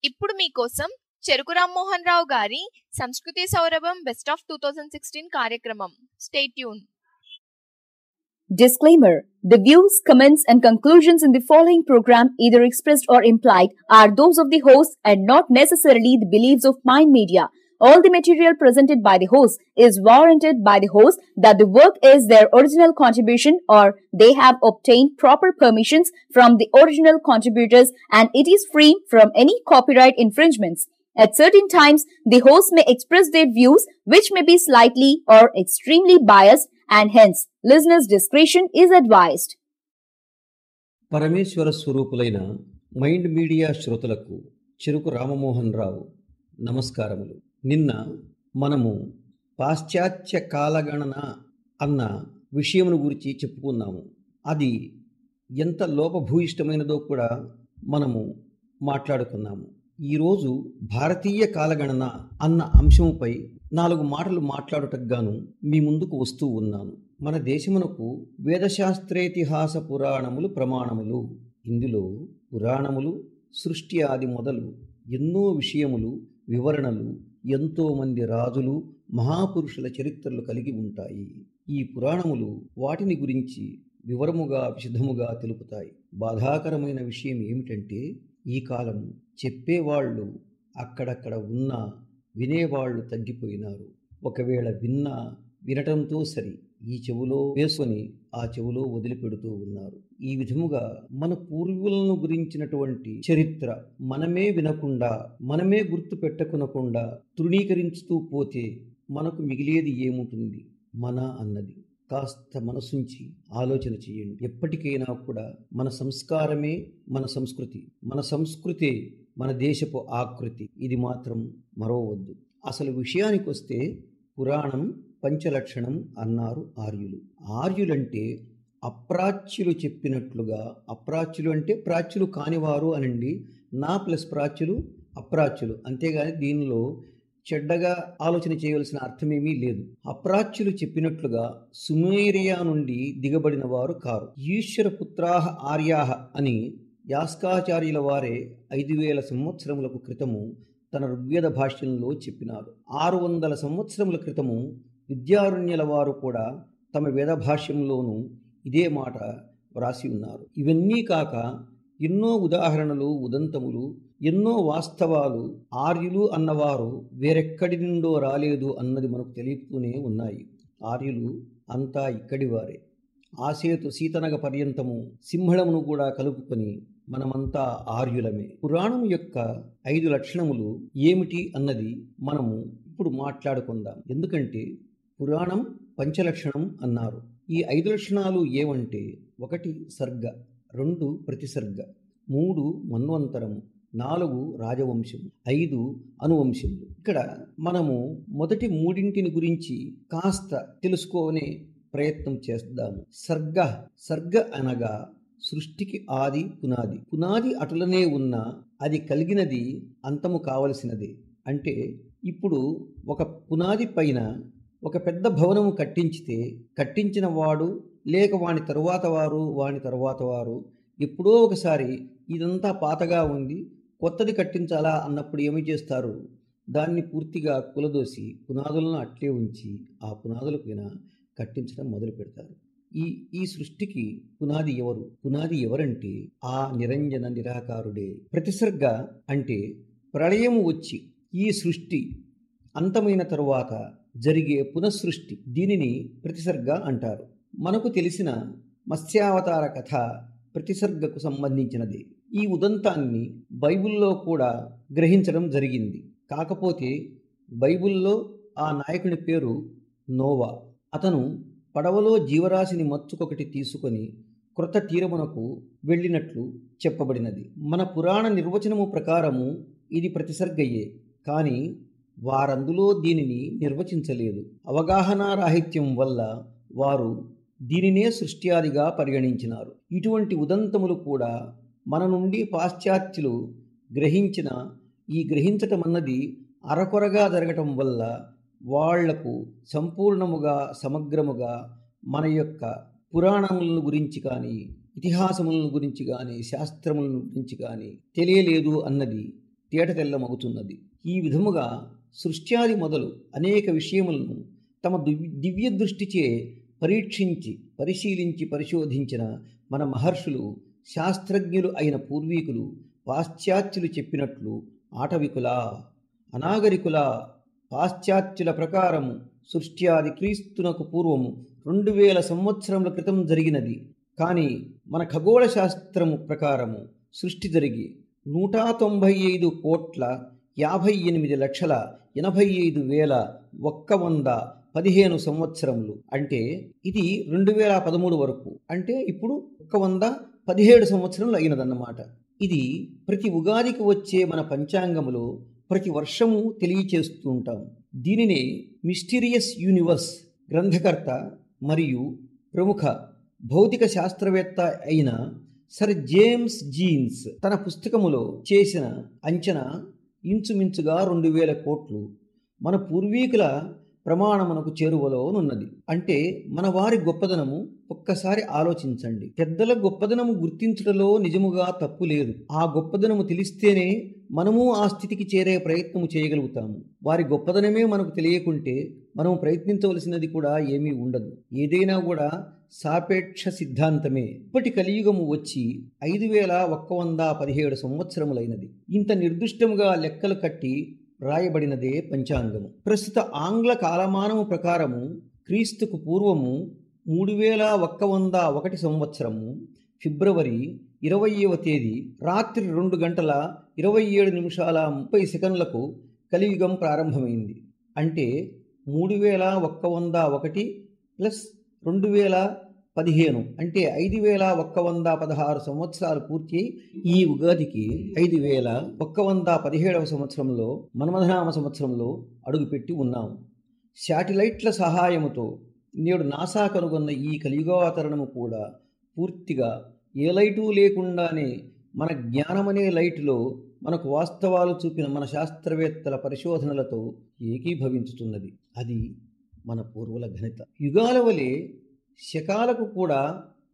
ఇప్పుడు మీకోసం చెరుకు రామ్మోహన్ రావు గారి సంస్కృతి సౌరభం best of two thousand sixteen కార్యక్రమం stay tuned Disclaimer The views, comments, and conclusions in the following program, either expressed or implied, are those of the host and not necessarily the beliefs of Mind Media. All the material presented by the host is warranted by the host that the work is their original contribution or they have obtained proper permissions from the original contributors and it is free from any copyright infringements. At certain times, the host may express their views which may be slightly or extremely biased and hence listeners' discretion is advised. పరమేశ్వర స్వరూపులైన mind media శ్రోతలకు చెరుకు రామమోహన్ రావు నమస్కారములు నిన్న మనము పాశ్చాత్య కాలగణన అన్న విషయమును గురించి చెప్పుకున్నాము అది ఎంత లోపభూయిష్టమైనదో కూడా మనము మాట్లాడుకున్నాము ఈరోజు భారతీయ కాలగణన అన్న అంశముపై నాలుగు మాటలు మాట్లాడుటకు గాను మీ ముందుకు వస్తూ ఉన్నాను మన దేశమునకు వేదశాస్త్రేతిహాస పురాణములు ప్రమాణములు ఇందులో పురాణములు సృష్టి ఆది మొదలు ఎన్నో విషయములు వివరణలు ఎంతోమంది రాజులు మహాపురుషుల చరిత్రలు కలిగి ఉంటాయి ఈ పురాణములు వాటిని గురించి వివరముగా విశదముగా తెలుపుతాయి బాధాకరమైన విషయం ఏమిటంటే ఈ కాలం చెప్పేవాళ్ళు అక్కడక్కడ ఉన్నా వినేవాళ్ళు తగ్గిపోయినారు ఒకవేళ విన్నా వినటంతో సరి ఈ చెవులో వేసుకొని ఆ చెవులో వదిలిపెడుతూ ఉన్నారు ఈ విధముగా మన పూర్వీకులను గురించినటువంటి చరిత్ర మనమే వినకుండా మనమే గుర్తు పెట్టకునకుండా తృణీకరించుతూ పోతే మనకు మిగిలేది ఏముంటుంది మన అన్నది కాస్త మనసుంచి ఆలోచన చేయండి ఎప్పటికైనా కూడా మన సంస్కారమే మన సంస్కృతి మన సంస్కృతే మన దేశపు ఆకృతి ఇది మాత్రం మరవవద్దు అసలు విషయానికి వస్తే పురాణం పంచలక్షణం అన్నారు ఆర్యులు ఆర్యులంటే అప్రాచ్యులు చెప్పినట్లుగా అప్రాచ్యులు అంటే ప్రాచ్యులు కానివారు అనండి నా ప్లస్ ప్రాచ్యులు అప్రాచ్యులు అంతేగాని దీనిలో చెడ్డగా ఆలోచన చేయవలసిన అర్థమేమీ లేదు అప్రాచ్యులు చెప్పినట్లుగా సుమేరియా నుండి దిగబడిన వారు కారు ఈశ్వర పుత్రాహ ఆర్యాహ అని యాస్కాచార్యుల వారే ఐదు వేల సంవత్సరములకు క్రితము తన ఋగ్వేద భాష్యంలో చెప్పినారు ఆరు వందల సంవత్సరముల క్రితము విద్యారణ్యుల వారు కూడా తమ వేద భాష్యంలోనూ ఇదే మాట వ్రాసి ఉన్నారు ఇవన్నీ కాక ఎన్నో ఉదాహరణలు ఉదంతములు ఎన్నో వాస్తవాలు ఆర్యులు అన్నవారు వేరెక్కడి నుండో రాలేదు అన్నది మనకు తెలియతూనే ఉన్నాయి ఆర్యులు అంతా ఇక్కడి వారే ఆసేతు సీతనగ పర్యంతము సింహళమును కూడా కలుపుకొని మనమంతా ఆర్యులమే పురాణం యొక్క ఐదు లక్షణములు ఏమిటి అన్నది మనము ఇప్పుడు మాట్లాడుకుందాం ఎందుకంటే పురాణం పంచలక్షణం అన్నారు ఈ ఐదు లక్షణాలు ఏమంటే ఒకటి సర్గ రెండు ప్రతిసర్గ మూడు మన్వంతరము నాలుగు రాజవంశం ఐదు అనువంశములు ఇక్కడ మనము మొదటి మూడింటిని గురించి కాస్త తెలుసుకునే ప్రయత్నం చేద్దాము సర్గ సర్గ అనగా సృష్టికి ఆది పునాది పునాది అటులనే ఉన్న అది కలిగినది అంతము కావలసినదే అంటే ఇప్పుడు ఒక పునాది పైన ఒక పెద్ద భవనము కట్టించితే కట్టించిన వాడు లేక వాని తరువాత వారు వాని తరువాత వారు ఎప్పుడో ఒకసారి ఇదంతా పాతగా ఉంది కొత్తది కట్టించాలా అన్నప్పుడు ఏమి చేస్తారు దాన్ని పూర్తిగా కులదోసి పునాదులను అట్లే ఉంచి ఆ పునాదుల పైన కట్టించడం మొదలు పెడతారు ఈ ఈ సృష్టికి పునాది ఎవరు పునాది ఎవరంటే ఆ నిరంజన నిరాకారుడే ప్రతిసర్గ అంటే ప్రళయం వచ్చి ఈ సృష్టి అంతమైన తరువాత జరిగే పునఃసృష్టి దీనిని ప్రతిసర్గ అంటారు మనకు తెలిసిన మత్స్యావతార కథ ప్రతిసర్గకు సంబంధించినది ఈ ఉదంతాన్ని బైబిల్లో కూడా గ్రహించడం జరిగింది కాకపోతే బైబిల్లో ఆ నాయకుని పేరు నోవా అతను పడవలో జీవరాశిని మచ్చుకొకటి తీసుకొని కృత తీరమునకు వెళ్ళినట్లు చెప్పబడినది మన పురాణ నిర్వచనము ప్రకారము ఇది ప్రతిసర్గయ్యే కానీ వారందులో దీనిని నిర్వచించలేదు అవగాహన రాహిత్యం వల్ల వారు దీనినే సృష్ట్యాదిగా పరిగణించినారు ఇటువంటి ఉదంతములు కూడా మన నుండి పాశ్చాత్యులు గ్రహించిన ఈ గ్రహించటం అన్నది అరకొరగా జరగటం వల్ల వాళ్లకు సంపూర్ణముగా సమగ్రముగా మన యొక్క పురాణములను గురించి కానీ ఇతిహాసములను గురించి కానీ శాస్త్రములను గురించి కానీ తెలియలేదు అన్నది తేటతెల్లమవుతున్నది ఈ విధముగా సృష్ట్యాది మొదలు అనేక విషయములను తమ దివ్- దివ్య దృష్టిచే పరీక్షించి పరిశీలించి పరిశోధించిన మన మహర్షులు శాస్త్రజ్ఞులు అయిన పూర్వీకులు పాశ్చాత్యులు చెప్పినట్లు ఆటవికుల అనాగరికుల పాశ్చాత్యుల ప్రకారము సృష్ట్యాది క్రీస్తునకు పూర్వము రెండు వేల సంవత్సరముల క్రితం జరిగినది కానీ మన ఖగోళ శాస్త్రము ప్రకారము సృష్టి జరిగి నూట తొంభై ఐదు కోట్ల యాభై ఎనిమిది లక్షల ఎనభై ఐదు వేల ఒక్క వంద పదిహేను సంవత్సరములు అంటే ఇది రెండు వేల పదమూడు వరకు అంటే ఇప్పుడు ఒక్క వంద పదిహేడు సంవత్సరములు అయినదన్నమాట ఇది ప్రతి ఉగాదికి వచ్చే మన పంచాంగములో ప్రతి వర్షము తెలియచేస్తూ ఉంటాం దీనినే మిస్టీరియస్ యూనివర్స్ గ్రంథకర్త మరియు ప్రముఖ భౌతిక శాస్త్రవేత్త అయిన సర్ జేమ్స్ జీన్స్ తన పుస్తకములో చేసిన అంచనా ఇంచుమించుగా రెండు వేల కోట్లు మన పూర్వీకుల ప్రమాణమునకు చేరువలోనున్నది అంటే మన వారి గొప్పదనము ఒక్కసారి ఆలోచించండి పెద్దల గొప్పదనము గుర్తించుటలో నిజముగా తప్పు లేదు ఆ గొప్పదనము తెలిస్తేనే మనము ఆ స్థితికి చేరే ప్రయత్నము చేయగలుగుతాము వారి గొప్పదనమే మనకు తెలియకుంటే మనం ప్రయత్నించవలసినది కూడా ఏమీ ఉండదు ఏదైనా కూడా సాపేక్ష సిద్ధాంతమే ఇప్పటి కలియుగము వచ్చి ఐదు వేల ఒక్క వంద పదిహేడు సంవత్సరములైనది ఇంత నిర్దిష్టముగా లెక్కలు కట్టి రాయబడినదే పంచాంగము ప్రస్తుత ఆంగ్ల కాలమానము ప్రకారము క్రీస్తుకు పూర్వము మూడు వేల ఒక్క వంద ఒకటి సంవత్సరము ఫిబ్రవరి ఇరవయవ తేదీ రాత్రి రెండు గంటల ఇరవై ఏడు నిమిషాల ముప్పై సెకండ్లకు కలియుగం ప్రారంభమైంది అంటే మూడు వేల ఒక్క వంద ఒకటి ప్లస్ రెండు వేల పదిహేను అంటే ఐదు వేల ఒక్క వంద పదహారు సంవత్సరాలు పూర్తి అయి ఈ ఉగాదికి ఐదు వేల ఒక్క వంద పదిహేడవ సంవత్సరంలో మన్మధనామ సంవత్సరంలో అడుగుపెట్టి ఉన్నాము శాటిలైట్ల సహాయముతో నేడు నాసా కనుగొన్న ఈ కలియుగావతరణము కూడా పూర్తిగా ఏ లైటు లేకుండానే మన జ్ఞానమనే లైటులో మనకు వాస్తవాలు చూపిన మన శాస్త్రవేత్తల పరిశోధనలతో ఏకీభవించుతున్నది అది మన పూర్వుల ఘనత యుగాల వలె శకాలకు కూడా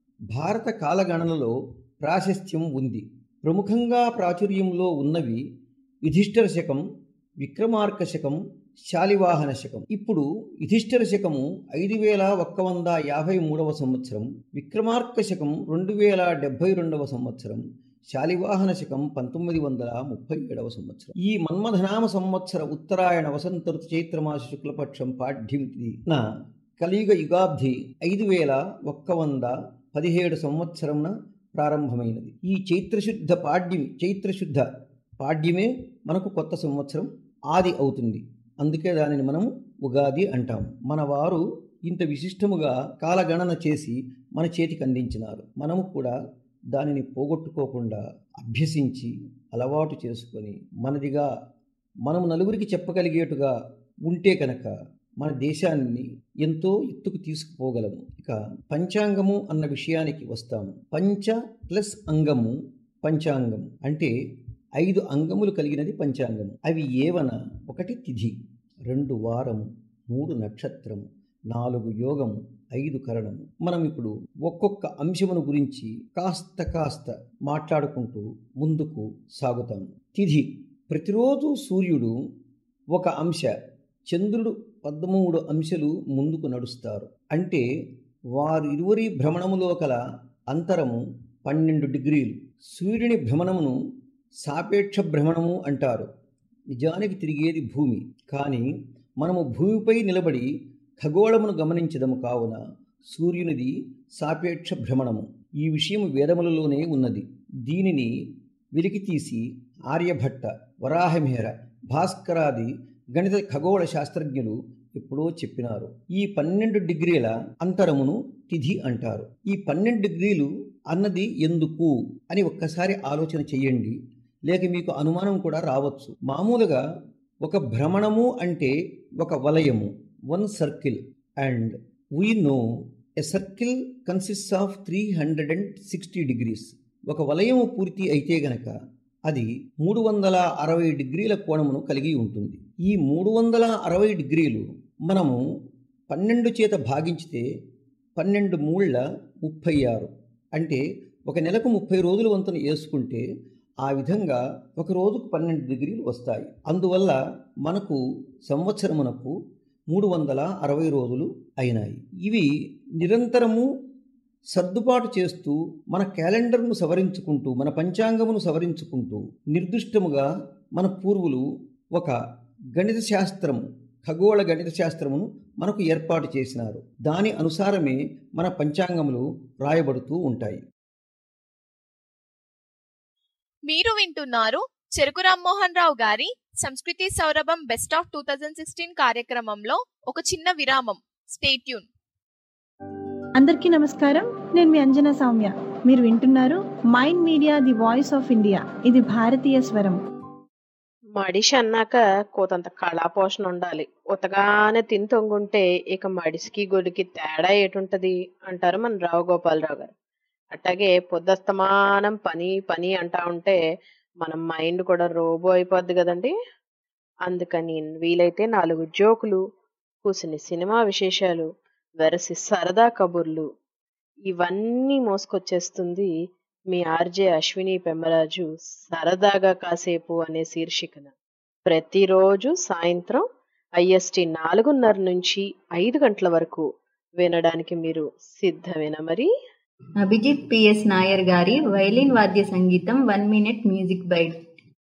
భారత కాలగణనలో ప్రాశస్త్యం ఉంది ప్రముఖంగా ప్రాచుర్యంలో ఉన్నవి యుధిష్ఠిర శకం విక్రమార్క శకం శాలివాహన శకం ఇప్పుడు యుధిష్ఠిర శకము ఐదు వేల ఒక్క వంద యాభై మూడవ సంవత్సరం విక్రమార్క శకం రెండు వేల డెబ్భై రెండవ సంవత్సరం శాలివాహన శకం పంతొమ్మిది వందల ముప్పై ఏడవ సంవత్సరం ఈ మన్మధనామ సంవత్సర ఉత్తరాయణ వసంత ఋతు చైత్రమాస శుక్లపక్షం పాఠ్యమితి నా కలియుగ యుగాబ్ది ఐదు వేల ఒక్క వంద పదిహేడు సంవత్సరంన ప్రారంభమైనది ఈ చైత్రశుద్ధ పాడ్యం చైత్రశుద్ధ పాడ్యమే మనకు కొత్త సంవత్సరం ఆది అవుతుంది అందుకే దానిని మనం ఉగాది అంటాం మన వారు ఇంత విశిష్టముగా కాలగణన చేసి మన చేతికి అందించినారు మనము కూడా దానిని పోగొట్టుకోకుండా అభ్యసించి అలవాటు చేసుకొని మనదిగా మనము నలుగురికి చెప్పగలిగేటుగా ఉంటే కనుక మన దేశాన్ని ఎంతో ఎత్తుకు తీసుకుపోగలము ఇక పంచాంగము అన్న విషయానికి వస్తాము పంచ ప్లస్ అంగము పంచాంగము అంటే ఐదు అంగములు కలిగినది పంచాంగము అవి ఏవన ఒకటి తిథి రెండు వారము మూడు నక్షత్రము నాలుగు యోగము ఐదు కరణము మనం ఇప్పుడు ఒక్కొక్క అంశమును గురించి కాస్త కాస్త మాట్లాడుకుంటూ ముందుకు సాగుతాము తిథి ప్రతిరోజు సూర్యుడు ఒక అంశ చంద్రుడు పదమూడు అంశాలు ముందుకు నడుస్తారు అంటే వారు ఇరువురి భ్రమణములో కల అంతరము పన్నెండు డిగ్రీలు సూర్యుని భ్రమణమును సాపేక్ష భ్రమణము అంటారు నిజానికి తిరిగేది భూమి కానీ మనము భూమిపై నిలబడి ఖగోళమును గమనించదము కావున సూర్యునిది సాపేక్ష భ్రమణము ఈ విషయం వేదములలోనే ఉన్నది దీనిని వెలికితీసి ఆర్యభట్ట వరాహమిహర భాస్కరాది గణిత ఖగోళ శాస్త్రజ్ఞులు ఎప్పుడో చెప్పినారు ఈ పన్నెండు డిగ్రీల అంతరమును తిథి అంటారు ఈ పన్నెండు డిగ్రీలు అన్నది ఎందుకు అని ఒక్కసారి ఆలోచన చెయ్యండి లేక మీకు అనుమానం కూడా రావచ్చు మామూలుగా ఒక భ్రమణము అంటే ఒక వలయము one circle and we know a circle consist of three hundred and sixty degrees ఒక వలయము పూర్తి అయితే గనక అది మూడు వందల అరవై డిగ్రీల కోణమును కలిగి ఉంటుంది ఈ మూడు వందల అరవై డిగ్రీలు మనము పన్నెండు చేత భాగించితే పన్నెండు మూళ్ళ ముప్పై ఆరు అంటే ఒక నెలకు ముప్పై రోజుల వంతున వేసుకుంటే ఆ విధంగా ఒక రోజుకు పన్నెండు డిగ్రీలు వస్తాయి అందువల్ల మనకు సంవత్సరమునకు మూడు వందల అరవై రోజులు అయినాయి ఇవి నిరంతరము సర్దుబాటు చేస్తూ మన క్యాలెండర్ను సవరించుకుంటూ మన పంచాంగమును సవరించుకుంటూ నిర్దిష్టముగా మన పూర్వులు ఒక గణిత శాస్త్రము ఖగోళ గణిత శాస్త్రమును మనకు ఏర్పాటు చేసినారు దాని అనుసారమే మన పంచాంగములు రాయబడుతూ ఉంటాయి మీరు వింటున్నారు చెరుకు రామ్మోహన్ రావు గారి సంస్కృతి సౌరభం best of two thousand sixteen కార్యక్రమంలో ఒక చిన్న విరామం స్టేట్యూన్ అందరికీ నమస్కారం నేను మీ అంజనా సౌమ్య మీరు వింటున్నారు mind media the voice of India ఇది భారతీయ స్వరం మడిషి అన్నాక కోతంత కళాపోషణ ఉండాలి ఉతగానే తిని తొంగుంటే ఇక మడిసికి గొడికి తేడా ఏటుంటది అంటారు మన రావు గోపాలరావు గారు అట్లాగే పొద్దస్తమానం పని పని అంటా ఉంటే మన మైండ్ కూడా రోబో అయిపోద్ది కదండి అందుకని వీలైతే నాలుగు జోకులు కూసిని సినిమా విశేషాలు వెరసి సరదా కబుర్లు ఇవన్నీ మోసుకొచ్చేస్తుంది మీ ఆర్జే అశ్విని పెమ్మరాజు సరదాగా కాసేపు అనే శీర్షికన ప్రతిరోజు సాయంత్రం ఐఎస్టి నాలుగున్నర నుంచి ఐదు గంటల వరకు వినడానికి మీరు సిద్ధమేనా మరి అభిజిత్ పిఎస్ నాయర్ గారి వైలిన్ వాద్య సంగీతం వన్ మినిట్ మ్యూజిక్ బైట్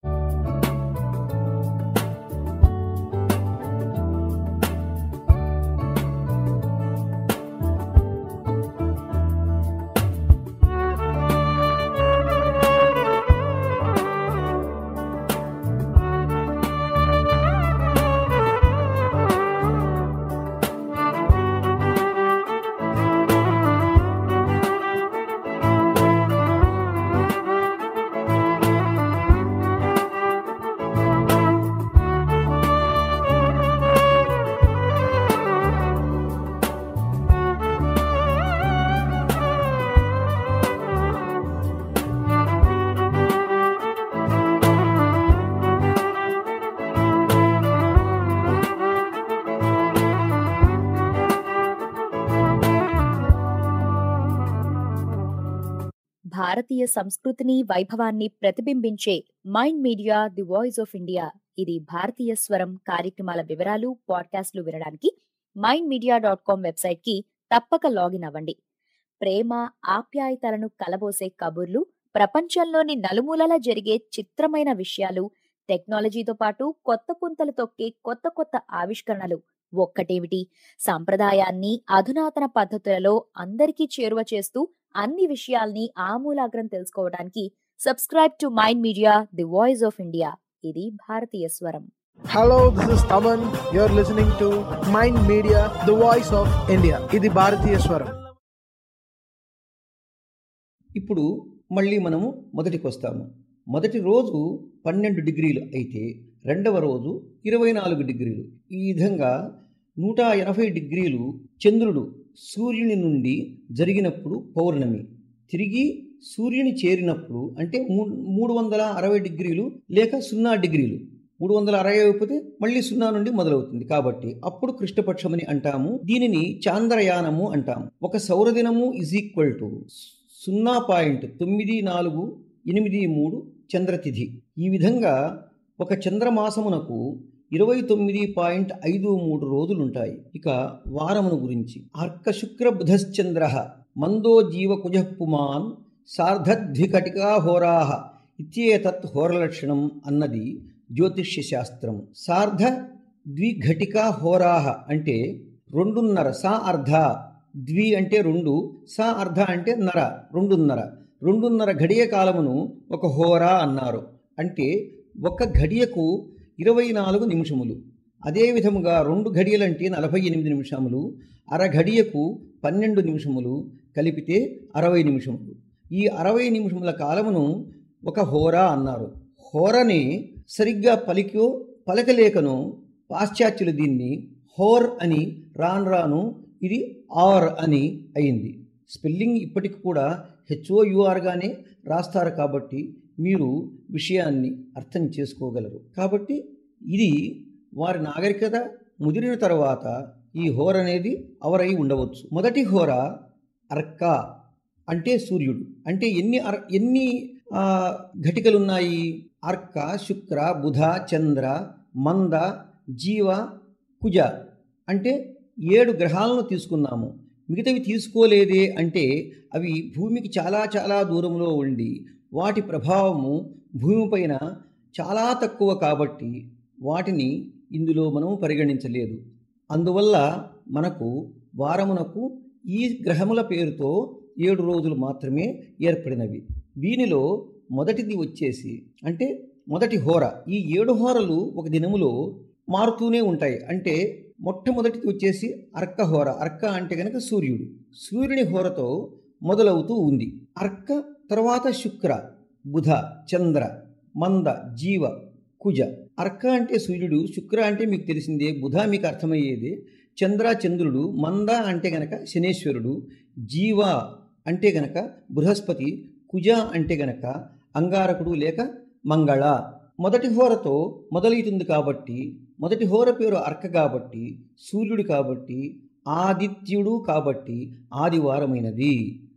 భారతీయ సంస్కృతిని వైభవాన్ని ప్రతిబింబించే mind media the voice of India ఇది భారతీయ స్వరం కార్యక్రమాల వివరాలు పాడ్కాస్ట్లు వినడానికి mind media dot com website కి తప్పక లాగిన్ అవ్వండి ప్రేమ ఆప్యాయతలను కలబోసే కబుర్లు ప్రపంచంలోని నలుమూలలా జరిగే చిత్రమైన విషయాలు టెక్నాలజీతో పాటు కొత్త పుంతలు తొక్కే కొత్త కొత్త ఆవిష్కరణలు ఒక్కటేమిటి సంప్రదాయాన్ని అధునాతన పద్ధతులలో అందరికీ చేరువ చేస్తూ అన్ని విషయాల్ని ఆమూలాగ్రం తెలుసుకోవడానికి subscribe to mind media the voice of India ఇది భారతీయ స్వరం Hello, this is Taman. You're listening to Mind Media, the voice of India. ఇది భారతీయ స్వరం ఇప్పుడు మళ్ళీ మనము మొదటికి వస్తాము మొదటి రోజు పన్నెండు డిగ్రీలు అయితే రెండవ రోజు ఇరవై నాలుగు డిగ్రీలు ఈ విధంగా నూట ఎనభై డిగ్రీలు చంద్రుడు సూర్యుని నుండి జరిగినప్పుడు పౌర్ణమి తిరిగి సూర్యుని చేరినప్పుడు అంటే మూ మూడు వందల అరవై డిగ్రీలు లేక సున్నా డిగ్రీలు మూడు వందల అరవై అయిపోతే మళ్ళీ సున్నా నుండి మొదలవుతుంది కాబట్టి అప్పుడు కృష్ణపక్షమని అంటాము దీనిని చాంద్రయానము అంటాము ఒక సౌరదినము ఇజ్ ఈక్వల్ టు సున్నా పాయింట్ తొమ్మిది నాలుగు ఎనిమిది మూడు చంద్రతిథి ఈ విధంగా ఒక చంద్రమాసమునకు ఇరవై తొమ్మిది పాయింట్ ఐదు మూడు రోజులుంటాయి ఇక వారమును గురించి అర్క శుక్ర బుధశ్చంద్ర మందో జీవ కుజ పుమాన్ సార్ధద్వికటికా హోరాహ ఇత్యేతత్ హోరలక్షణం అన్నది జ్యోతిష్య శాస్త్రం సార్ధ ద్విఘటికా హోరాహ అంటే రెండున్నర సా అర్ధ ద్వి అంటే రెండు సా అర్ధ అంటే నర రెండున్నర రెండున్నర గడియ కాలమును ఒక హోరా అన్నారు అంటే ఒక గడియకు ఇరవై నాలుగు నిమిషములు అదే విధముగా రెండు ఘడియలంటే నలభై ఎనిమిది నిమిషములు అర ఘడియకు పన్నెండు నిమిషములు కలిపితే అరవై నిమిషములు ఈ అరవై నిమిషముల కాలమును ఒక హోరా అన్నారు హోరని సరిగ్గా పలికో పలకలేకను పాశ్చాత్యులు దీన్ని హోర్ అని రాను రాను ఇది ఆర్ అని అయింది స్పెల్లింగ్ ఇప్పటికి కూడా హెచ్ఓయుఆర్గానే రాస్తారు కాబట్టి మీరు విషయాన్ని అర్థం చేసుకోగలరు కాబట్టి ఇది వారి నాగరికత ముదిరిన తర్వాత ఈ హోర అనేది అవరై ఉండవచ్చు మొదటి హోర అర్క అంటే సూర్యుడు అంటే ఎన్ని అర ఎన్ని ఆ, ఘటికలున్నాయి అర్క శుక్ర బుధ చంద్ర మంద జీవ కుజ అంటే ఏడు గ్రహాలను తీసుకున్నాము మిగతావి తీసుకోలేదే అంటే అవి భూమికి చాలా చాలా దూరంలో ఉండి వాటి ప్రభావము భూమిపైన చాలా తక్కువ కాబట్టి వాటిని ఇందులో మనం పరిగణించలేదు అందువల్ల మనకు వారమునకు ఈ గ్రహముల పేరుతో ఏడు రోజులు మాత్రమే ఏర్పడినవి దీనిలో మొదటిది వచ్చేసి అంటే మొదటి హోర ఈ ఏడు హోరలు ఒక దినములో మారుతూనే ఉంటాయి అంటే మొట్టమొదటిది వచ్చేసి అర్క హోర అర్క అంటే కనుక సూర్యుడు సూర్యుని హోరతో మొదలవుతూ ఉంది అర్క తర్వాత శుక్ర బుధ చంద్ర మంద జీవ కుజ అర్క అంటే సూర్యుడు శుక్ర అంటే మీకు తెలిసిందే బుధ మీకు అర్థమయ్యేది చంద్ర చంద్రుడు మంద అంటే గనక శనేశ్వరుడు జీవ అంటే గనక బృహస్పతి కుజ అంటే గనక అంగారకుడు లేక మంగళ మొదటి హోరతో మొదలవుతుంది కాబట్టి మొదటి హోర పేరు అర్క కాబట్టి సూర్యుడు కాబట్టి ఆదిత్యుడు కాబట్టి ఆదివారమైనది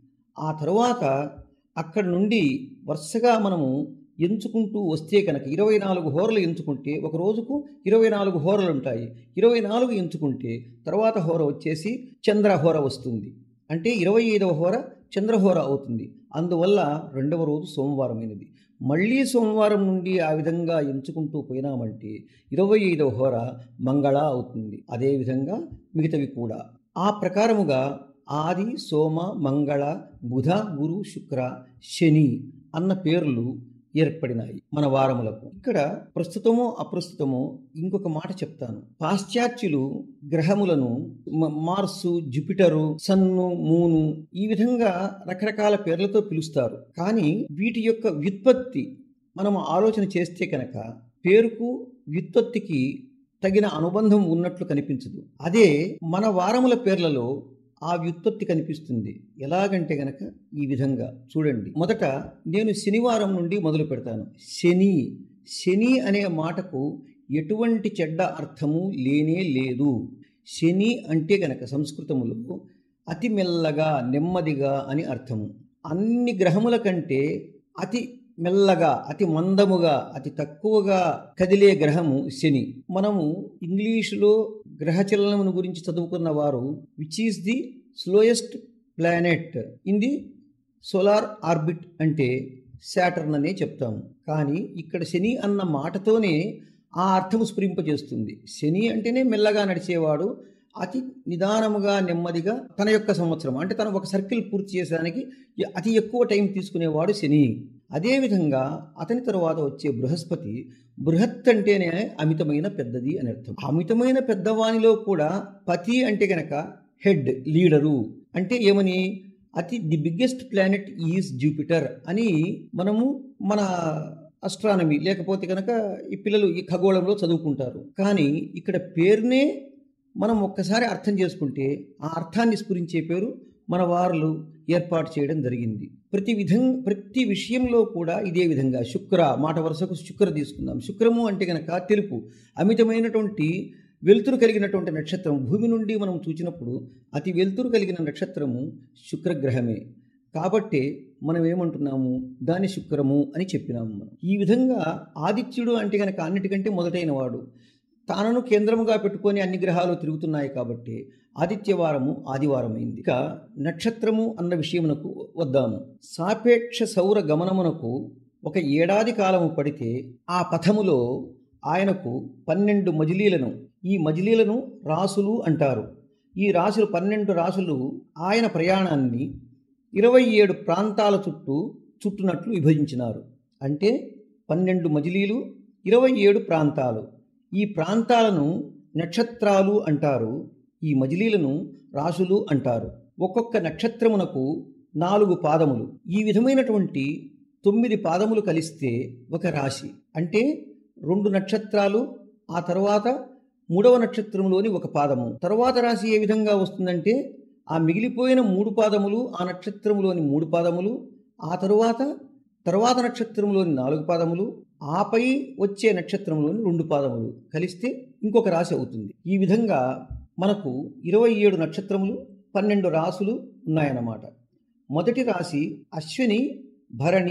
ఆ తరువాత అక్కడి నుండి వరుసగా మనము ఎంచుకుంటూ వస్తే కనుక ఇరవై నాలుగు హోరలు ఎంచుకుంటే ఒక రోజుకు ఇరవై నాలుగు హోరలు ఉంటాయి ఇరవై నాలుగు ఎంచుకుంటే తర్వాత హోర వచ్చేసి చంద్రహోర వస్తుంది అంటే ఇరవై ఐదవ హోర చంద్రహోర అవుతుంది అందువల్ల రెండవ రోజు సోమవారమైనది మళ్ళీ సోమవారం నుండి ఆ విధంగా ఎంచుకుంటూ పోయినామంటే ఇరవై ఐదవ హోర మంగళ అవుతుంది అదేవిధంగా మిగతావి కూడా ఆ ప్రకారముగా ఆది సోమ మంగళ బుధ గురు శుక్ర శని అన్న పేర్లు ఏర్పడినాయి మన వారములకు ఇక్కడ ప్రస్తుతమో అప్రస్తుతమో ఇంకొక మాట చెప్తాను పాశ్చాత్యులు గ్రహములను మ- మార్సు జూపిటరు సన్ను మూను ఈ విధంగా రకరకాల పేర్లతో పిలుస్తారు కానీ వీటి యొక్క వ్యుత్పత్తి మనం ఆలోచన చేస్తే కనుక పేరుకు వ్యుత్పత్తికి తగిన అనుబంధం ఉన్నట్లు కనిపించదు అదే మన వారముల పేర్లలో ఆ వ్యుత్పత్తి కనిపిస్తుంది ఎలాగంటే గనక ఈ విధంగా చూడండి మొదట నేను శనివారం నుండి మొదలు పెడతాను శని శని అనే మాటకు ఎటువంటి చెడ్డ అర్థము లేనే లేదు శని అంటే గనక సంస్కృతములో అతి మెల్లగా నెమ్మదిగా అని అర్థము అన్ని గ్రహముల కంటే అతి మెల్లగా అతి మందముగా అతి తక్కువగా కదిలే గ్రహము శని మనము ఇంగ్లీషులో గ్రహచలనమును గురించి చదువుకున్న వారు which is the slowest planet in the solar orbit అంటే శాటర్న్ అనే చెప్తాము కానీ ఇక్కడ శని అన్న మాటతోనే ఆ అర్థము స్ఫురింపజేస్తుంది శని అంటేనే మెల్లగా నడిచేవాడు అతి నిదానముగా నెమ్మదిగా తన యొక్క సంవత్సరం అంటే తను ఒక సర్కిల్ పూర్తి చేసేదానికి ఎ- అతి ఎక్కువ టైం తీసుకునేవాడు శని అదేవిధంగా అతని తరువాత వచ్చే బృహస్పతి బృహత్ అంటేనే అమితమైన పెద్దది అని అర్థం అమితమైన పెద్దవానిలో కూడా పతి అంటే గనక హెడ్ లీడరు అంటే ఏమని అతి the biggest planet is Jupiter అని మనము మన అస్ట్రానమీ లేకపోతే కనుక ఈ పిల్లలు ఈ ఖగోళంలో చదువుకుంటారు కానీ ఇక్కడ పేరునే మనం ఒక్కసారి అర్థం చేసుకుంటే ఆ అర్థాన్ని స్ఫురించే పేరు మన వారు ఏర్పాటు చేయడం జరిగింది ప్రతి విధం ప్రతి విషయంలో కూడా ఇదే విధంగా శుక్ర మాట వరుసకు శుక్ర తీసుకుందాం శుక్రము అంటే కనుక తెలుపు అమితమైనటువంటి వెలుతురు కలిగినటువంటి నక్షత్రం భూమి నుండి మనం చూచినప్పుడు అతి వెలుతురు కలిగిన నక్షత్రము శుక్రగ్రహమే కాబట్టే మనం ఏమంటున్నాము దాని శుక్రము అని చెప్పినాము మనం ఈ విధంగా ఆదిత్యుడు అంటే కనుక అన్నిటికంటే మొదటైన వాడు తానను కేంద్రముగా పెట్టుకొని అన్ని గ్రహాలు తిరుగుతున్నాయి కాబట్టి ఆదిత్యవారము ఆదివారమైంది ఇక నక్షత్రము అన్న విషయమునకు వద్దాము సాపేక్ష సౌర గమనమునకు ఒక ఏడాది కాలము పడితే ఆ పథములో ఆయనకు పన్నెండు మజిలీలను ఈ మజిలీలను రాసులు అంటారు ఈ రాసులు పన్నెండు రాసులు ఆయన ప్రయాణాన్ని ఇరవై ఏడు ప్రాంతాల చుట్టూ చుట్టునట్లు విభజించినారు అంటే పన్నెండు మజిలీలు ఇరవై ఏడు ప్రాంతాలు ఈ ప్రాంతాలను నక్షత్రాలు అంటారు ఈ మజిలీలను రాసులు అంటారు ఒక్కొక్క నక్షత్రమునకు నాలుగు పాదములు ఈ విధమైనటువంటి తొమ్మిది పాదములు కలిస్తే ఒక రాశి అంటే రెండు నక్షత్రాలు ఆ తర్వాత మూడవ నక్షత్రంలోని ఒక పాదము తర్వాత రాశి ఏ విధంగా వస్తుందంటే ఆ మిగిలిపోయిన మూడు పాదములు ఆ నక్షత్రములోని మూడు పాదములు ఆ తరువాత తర్వాత నక్షత్రంలోని నాలుగు పాదములు ఆపై వచ్చే నక్షత్రంలోని రెండు పాదములు కలిస్తే ఇంకొక రాశి అవుతుంది ఈ విధంగా మనకు ఇరవై ఏడు నక్షత్రములు పన్నెండు రాసులు ఉన్నాయన్నమాట మొదటి రాశి అశ్విని భరణి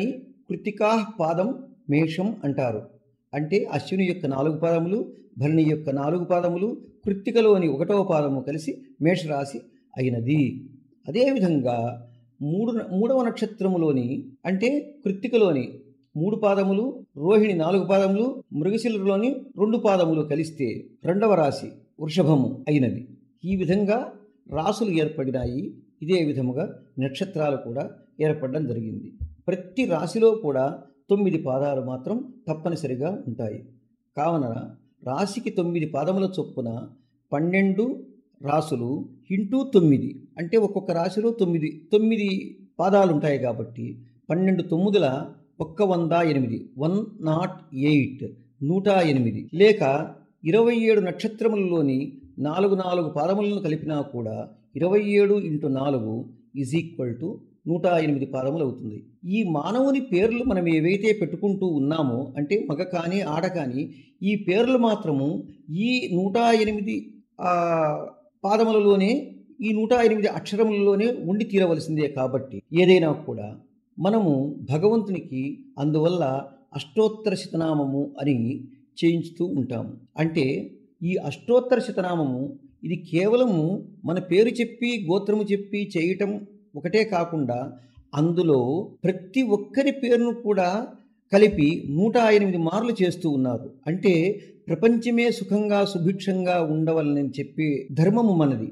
కృతికా పాదం మేషం అంటారు అంటే అశ్విని యొక్క నాలుగు పాదములు భరణి యొక్క నాలుగు పాదములు కృత్తికలోని ఒకటవ పాదము కలిసి మేషరాశి అయినది అదేవిధంగా మూడు మూడవ నక్షత్రములోని అంటే కృత్తికలోని మూడు పాదములు రోహిణి నాలుగు పాదములు మృగశిలలోని రెండు పాదములు కలిస్తే రెండవ రాశి వృషభము అయినది ఈ విధంగా రాసులు ఏర్పడినాయి ఇదే విధముగా నక్షత్రాలు కూడా ఏర్పడడం జరిగింది ప్రతి రాశిలో కూడా తొమ్మిది పాదాలు మాత్రం తప్పనిసరిగా ఉంటాయి కావున రాశికి తొమ్మిది పాదముల చొప్పున పన్నెండు రాసులు ఇంటూ తొమ్మిది అంటే ఒక్కొక్క రాశిలో తొమ్మిది తొమ్మిది పాదాలు ఉంటాయి కాబట్టి పన్నెండు తొమ్మిదిల ఒక్క వంద ఎనిమిది వన్ నాట్ ఎయిట్ నూట ఎనిమిది లేక ఇరవై ఏడు నక్షత్రములలోని నాలుగు నాలుగు పాదములను కలిపినా కూడా ఇరవై ఏడు ఇంటూ నాలుగు ఈజ్ ఈక్వల్ టు నూట ఎనిమిది పాదములు అవుతుంది ఈ మానవుని పేర్లు మనం ఏవైతే పెట్టుకుంటూ ఉన్నామో అంటే మగ కానీ ఆడ కానీ ఈ పేర్లు మాత్రము ఈ నూట ఎనిమిది ఆ, పాదములలోనే ఈ నూట ఎనిమిది అక్షరములలోనే ఉండి తీరవలసిందే కాబట్టి ఏదైనా కూడా మనము భగవంతునికి అందువల్ల అష్టోత్తర శతనామము అని చేయించుతూ ఉంటాము అంటే ఈ అష్టోత్తర శతనామము ఇది కేవలము మన పేరు చెప్పి గోత్రము చెప్పి చేయటం ఒకటే కాకుండా అందులో ప్రతి ఒక్కరి పేరును కూడా కలిపి నూట ఎనిమిది మార్లు చేస్తూ ఉన్నారు అంటే ప్రపంచమే సుఖంగా సుభిక్షంగా ఉండవలనని చెప్పి ధర్మము మనది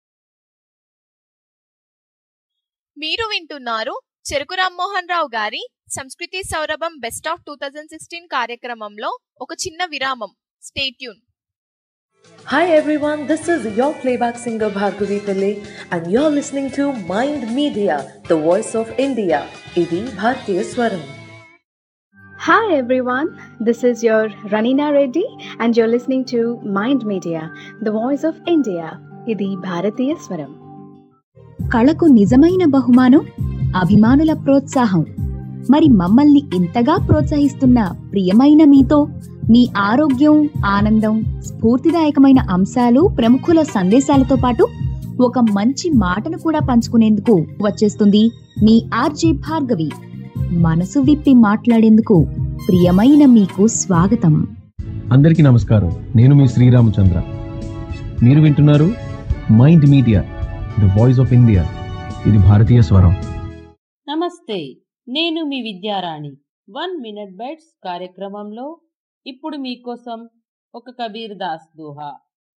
మీరు వింటున్నారు చెరుకు రామ్మోహన్ రావు గారి సంస్కృతి సౌరభం best of two thousand sixteen కార్యక్రమంలో ఒక చిన్న విరామం stay tuned Hi everyone, this is your playback singer Bhargavi Pillai and you're listening to Mind Media, the voice of India. Idi Bhartiya Swaram. Hi everyone, this is your Ranina Reddy and you're listening to Mind Media, the voice of India. ఇది భారతీయ స్వరం కళకు నిజమైన బహుమానం అభిమానుల ప్రోత్సాహం మరి మమ్మల్ని ఇంతగా ప్రోత్సహిస్తున్న ప్రియమైన మీతో మీ ఆరోగ్యం ఆనందం స్ఫూర్తిదాయకమైన అంశాలు ప్రముఖుల సందేశాలతో పాటు ఒక మంచి మాటను కూడా పంచుకునేందుకు వచ్చేస్తుంది మీ ఆర్జే భార్గవి మనసు విప్పి మాట్లాడేందుకు ప్రియమైన మీకు స్వాగతం అందరికీ నమస్కారం నేను మీ శ్రీరామచంద్ర మీరు వింటున్నారు mind media the voice of India ఇది భారతీయ స్వరం నమస్తే నేను మీ విద్యారాణి వన్ మినిట్ బైట్స్ కార్యక్రమంలో ఇప్పుడు మీకోసం ఒక కబీర్ దాస్ దోహా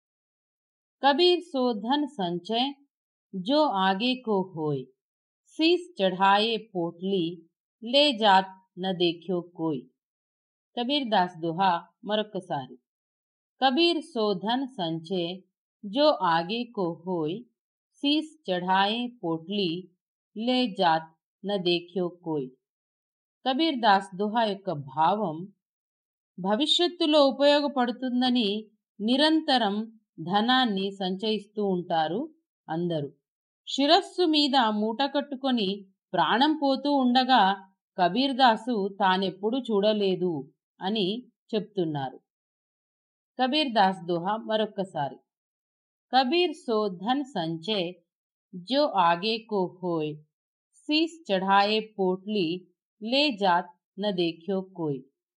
कबीर सो धन संचय जो आगे को होय शीस चढ़ाए पोटली ले जात न देखो कोई కబీర్ దాస్ దోహా మరొక్కసారి కబీర్ సో ధన్ సంచే జో ఆగే కో హోయ్ శీస్ చढ़ाए పోట్లీ లే జాత్ న దేఖ్యో కోయ్ కబీర్ దాస్ దోహా యొక్క భావం భవిష్యత్తులో ఉపయోగపడుతుందని నిరంతరం ధనాన్ని సంచయిస్తూ ఉంటారు అందరూ శిరస్సు మీద మూట కట్టుకొని ప్రాణం పోతూ ఉండగా కబీర్ దాసు తానెప్పుడు చూడలేదు అని చెప్తున్నారు కబీర్ దాస్ దోహా మరొక్కసారి కబీర్ సో ధన్ సంచే జో ఆగే కో హోయ్ శీస్ చढ़ाए పోట్లీ లే జాత్ న దేఖ్యో కోయ్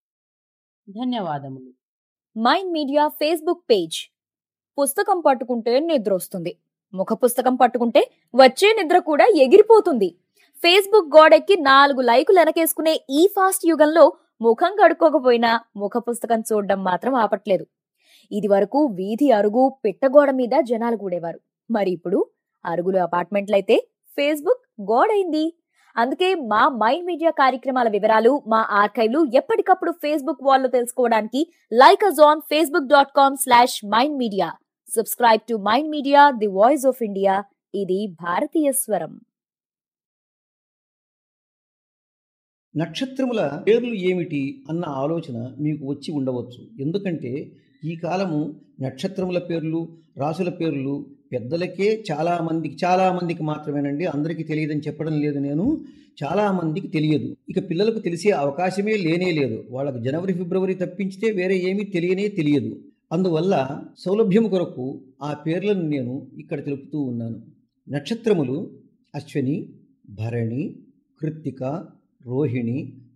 ధన్యవాదములు మైండ్ మీడియా ఫేస్బుక్ పేజ్ పుస్తకం పట్టుకుంటే నిద్ర వస్తుంది ముఖ పుస్తకం పట్టుకుంటే వచ్చే నిద్ర కూడా ఎగిరిపోతుంది ఫేస్బుక్ గోడెక్కి నాలుగు లైకులు వెనకేసుకునే ఈ ఫాస్ట్ యుగంలో ముఖం కడుక్కోకపోయినా ముఖ పుస్తకం చూడడం మాత్రం ఆపట్లేదు ఇది వరకు వీధి అరుగు పిట్టగోడ మీద జనాలు కూడేవారు మరి ఇప్పుడు అరుగులు అపార్ట్మెంట్లయితే ఫేస్బుక్ గోడైంది అందుకే మా మైండ్ మీడియా కార్యక్రమాల వివరాలు మా ఆర్కైవ్లు ఎప్పటికప్పుడు ఫేస్బుక్ వాల్లో తెలుసుకోవడానికి like us on Facebook dot com slash mind media subscribe to mind media the voice of India ఇది భారతీయ స్వరం నక్షత్రముల పేర్లు ఏమిటి అన్న ఆలోచన మీకు వచ్చి ఉండవచ్చు ఎందుకంటే ఈ కాలము నక్షత్రముల పేర్లు రాసుల పేర్లు పెద్దలకే చాలామందికి చాలామందికి మాత్రమేనండి అందరికీ తెలియదని చెప్పడం లేదు నేను చాలామందికి తెలియదు ఇక పిల్లలకు తెలిసే అవకాశమే లేనే లేదు వాళ్ళకు జనవరి ఫిబ్రవరి తప్పించితే వేరే ఏమీ తెలియనే తెలియదు అందువల్ల సౌలభ్యం కొరకు ఆ పేర్లను నేను ఇక్కడ తెలుపుతూ ఉన్నాను నక్షత్రములు అశ్విని భరణి కృత్తిక రోహిణి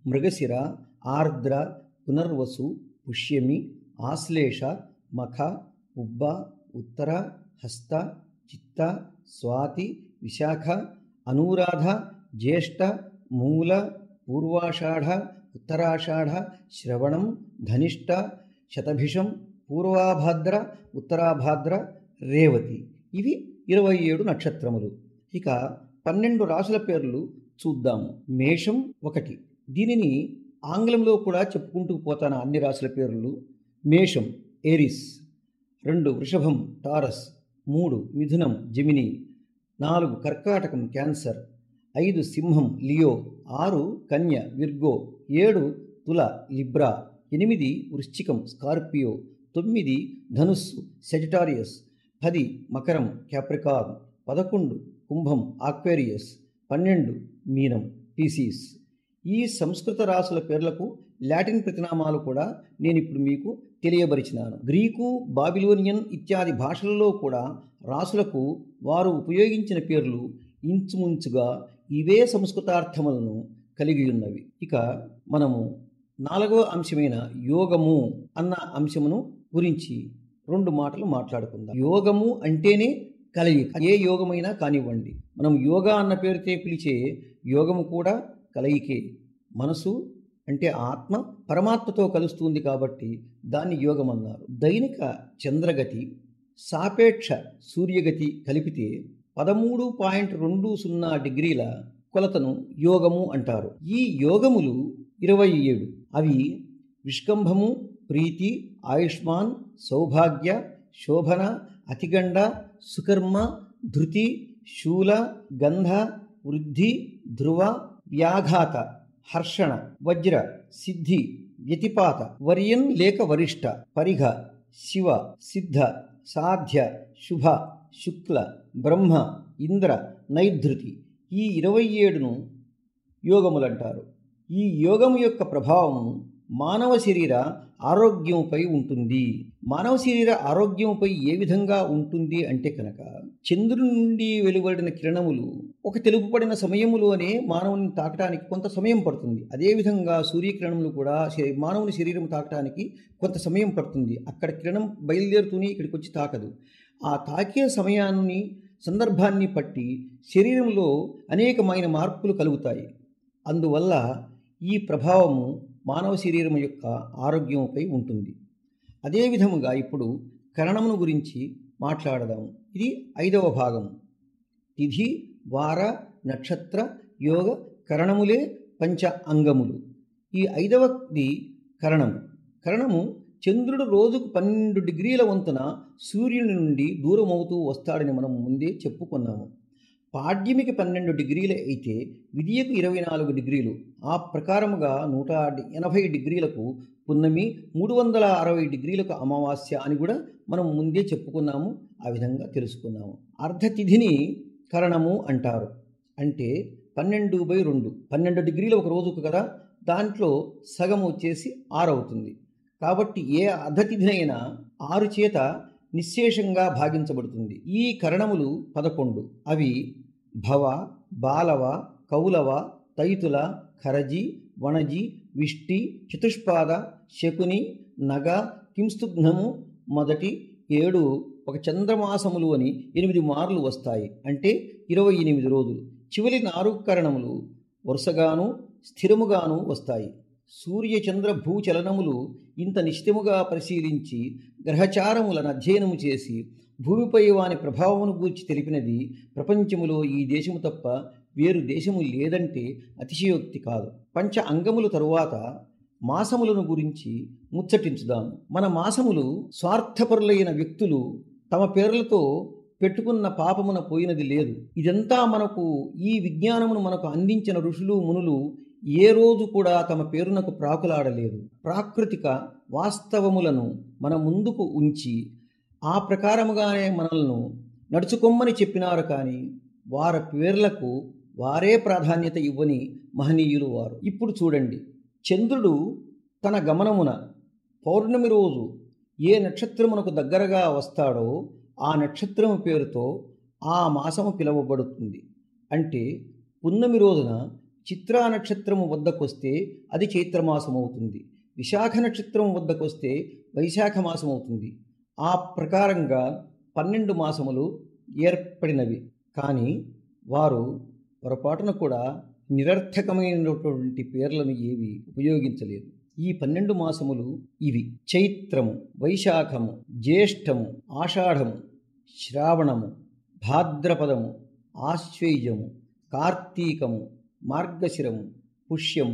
మృగశిర ఆర్ద్ర పునర్వసు పుష్యమి ఆశ్లేష మఖ ఉబ్బ ఉత్తర హస్త చిత్త స్వాతి విశాఖ అనురాధ జ్యేష్ఠ మూల పూర్వాషాఢ ఉత్తరాషాఢ శ్రవణం ధనిష్ట శతభిషం పూర్వాభాద్ర ఉత్తరాభాద్ర రేవతి ఇవి ఇరవై ఏడు నక్షత్రములు ఇక పన్నెండు రాసుల పేర్లు చూద్దాము మేషం ఒకటి దీనిని ఆంగ్లంలో కూడా చెప్పుకుంటూ పోతాను అన్ని రాసుల పేర్లు మేషం ఏరిస్ రెండు వృషభం టారస్ మూడు మిథునం జెమిని నాలుగు కర్కాటకం క్యాన్సర్ ఐదు సింహం లియో ఆరు కన్య విర్గో ఏడు తుల లిబ్రా ఎనిమిది వృశ్చికం స్కార్పియో తొమ్మిది ధనుస్సు సెజిటారియస్ పది మకరం క్యాప్రికార్న్ పదకొండు కుంభం ఆక్వేరియస్ పన్నెండు మీనం పీసీస్ ఈ సంస్కృత రాసుల పేర్లకు లాటిన్ ప్రతినామాలు కూడా నేను ఇప్పుడు మీకు తెలియబరిచినాను గ్రీకు బాబిలోనియన్ ఇత్యాది భాషలలో కూడా రాసులకు వారు ఉపయోగించిన పేర్లు ఇంచుమించుగా ఇవే సంస్కృతార్థములను కలిగి ఉన్నవి ఇక మనము నాలుగవ అంశమైన యోగము అన్న అంశమును గురించి రెండు మాటలు మాట్లాడుకుందాం యోగము అంటేనే కలయిక ఏ యోగమైనా కానివ్వండి మనం యోగా అన్న పేరుతో పిలిచే యోగము కూడా కలయికే మనసు అంటే ఆత్మ పరమాత్మతో కలుస్తుంది కాబట్టి దాన్ని యోగం అన్నారు దైనిక చంద్రగతి సాపేక్ష సూర్యగతి కలిపితే పదమూడు పాయింట్ రెండు సున్నా డిగ్రీల కొలతను యోగము అంటారు ఈ యోగములు ఇరవై ఏడు అవి విష్కంభము ప్రీతి ఆయుష్మాన్ సౌభాగ్య శోభన అతిగండ సుకర్మ ధృతి శూల గంధ వృద్ధి ధ్రువ వ్యాఘాత హర్షణ వజ్ర సిద్ధి వ్యతిపాత వర్యన్ లేక వరిష్ట పరిఘ శివ సిద్ధ సాధ్య శుభ శుక్ల బ్రహ్మ ఇంద్ర నైధృతి ఈ ఇరవై ఏడును యోగములంటారు ఈ యోగము యొక్క ప్రభావము మానవ శరీర ఆరోగ్యంపై ఉంటుంది మానవ శరీర ఆరోగ్యంపై ఏ విధంగా ఉంటుంది అంటే కనుక చంద్రుని నుండి వెలువడిన కిరణములు ఒక తెలుపుపడిన సమయములోనే మానవుని తాకడానికి కొంత సమయం పడుతుంది అదేవిధంగా సూర్యకిరణములు కూడా శరీ- మానవుని శరీరం తాకడానికి కొంత సమయం పడుతుంది అక్కడ కిరణం బయలుదేరుతూనే ఇక్కడికి వచ్చి తాకదు ఆ తాకే సమయాన్ని సందర్భాన్ని బట్టి శరీరంలో అనేకమైన మార్పులు కలుగుతాయి అందువల్ల ఈ ప్రభావము మానవ శరీరం యొక్క ఆరోగ్యంపై ఉంటుంది అదే విధముగా ఇప్పుడు కరణమును గురించి మాట్లాడదాము ఇది ఐదవ భాగం తిథి వార నక్షత్ర యోగ కరణములే పంచ అంగములు ఈ ఐదవది కరణము కరణము చంద్రుడు రోజుకు పన్నెండు డిగ్రీల వంతున సూర్యుని నుండి దూరమవుతూ వస్తాడని మనం ముందే చెప్పుకున్నాము పాడ్యమికి పన్నెండు డిగ్రీలు అయితే విధియకు ఇరవై నాలుగు డిగ్రీలు ఆ ప్రకారముగా నూట ఎనభై డిగ్రీలకు పున్నమి మూడు వందల అరవై డిగ్రీలకు అమావాస్య అని కూడా మనం ముందే చెప్పుకున్నాము ఆ విధంగా తెలుసుకున్నాము అర్ధతిథిని కరణము అంటారు అంటే పన్నెండు బై రెండు పన్నెండు డిగ్రీలు ఒక రోజుకు కదా దాంట్లో సగం వచ్చేసి ఆరు అవుతుంది కాబట్టి ఏ అర్ధతిథినైనా ఆరు చేత నిశ్శేషంగా భాగించబడుతుంది ఈ కరణములు పదకొండు అవి భవ బాలవ కౌలవ తైతుల ఖరజి వణజి విష్టి చతుష్పాద శకుని నగ కింస్తుఘ్నము మొదటి ఏడు ఒక చంద్రమాసములు అని ఎనిమిది మార్లు వస్తాయి అంటే ఇరవై ఎనిమిది రోజులు చివరి నాలుగు కరణములు వరుసగాను స్థిరముగాను వస్తాయి సూర్య చంద్ర భూచలనములు ఇంత నిశ్చితముగా పరిశీలించి గ్రహచారములను అధ్యయనము చేసి భూమిపై వాని ప్రభావమును గూర్చి తెలిపినది ప్రపంచములో ఈ దేశము తప్ప వేరు దేశము లేదంటే అతిశయోక్తి కాదు పంచ అంగములు తరువాత మాసములను గురించి ముచ్చటించుదాము మన మాసములు స్వార్థపరులైన వ్యక్తులు తమ పేర్లతో పెట్టుకున్న పాపమున పోయినది లేదు ఇదంతా మనకు ఈ విజ్ఞానమును మనకు అందించిన ఋషులు మునులు ఏ రోజు కూడా తమ పేరునకు ప్రాకులాడలేదు ప్రాకృతిక వాస్తవములను మన ముందుకు ఉంచి ఆ ప్రకారముగానే మనల్ని నడుచుకొమ్మని చెప్పినారు కానీ వారి పేర్లకు వారే ప్రాధాన్యత ఇవ్వని మహనీయులు వారు ఇప్పుడు చూడండి చంద్రుడు తన గమనమున పౌర్ణమి రోజు ఏ నక్షత్రమునకు దగ్గరగా వస్తాడో ఆ నక్షత్రము పేరుతో ఆ మాసము పిలువబడుతుంది అంటే పున్నమి రోజున చిత్రా నక్షత్రము వద్దకొస్తే అది చైత్రమాసం అవుతుంది విశాఖ నక్షత్రం వద్దకొస్తే వైశాఖ మాసం అవుతుంది ఆ ప్రకారంగా పన్నెండు మాసములు ఏర్పడినవి కానీ వారు పొరపాటున కూడా నిరర్థకమైనటువంటి పేర్లను ఏవి ఉపయోగించలేదు ఈ పన్నెండు మాసములు ఇవి చైత్రము వైశాఖము జ్యేష్టము ఆషాఢము శ్రావణము భాద్రపదము ఆశ్వేజము కార్తీకము మార్గశిరము పుష్యము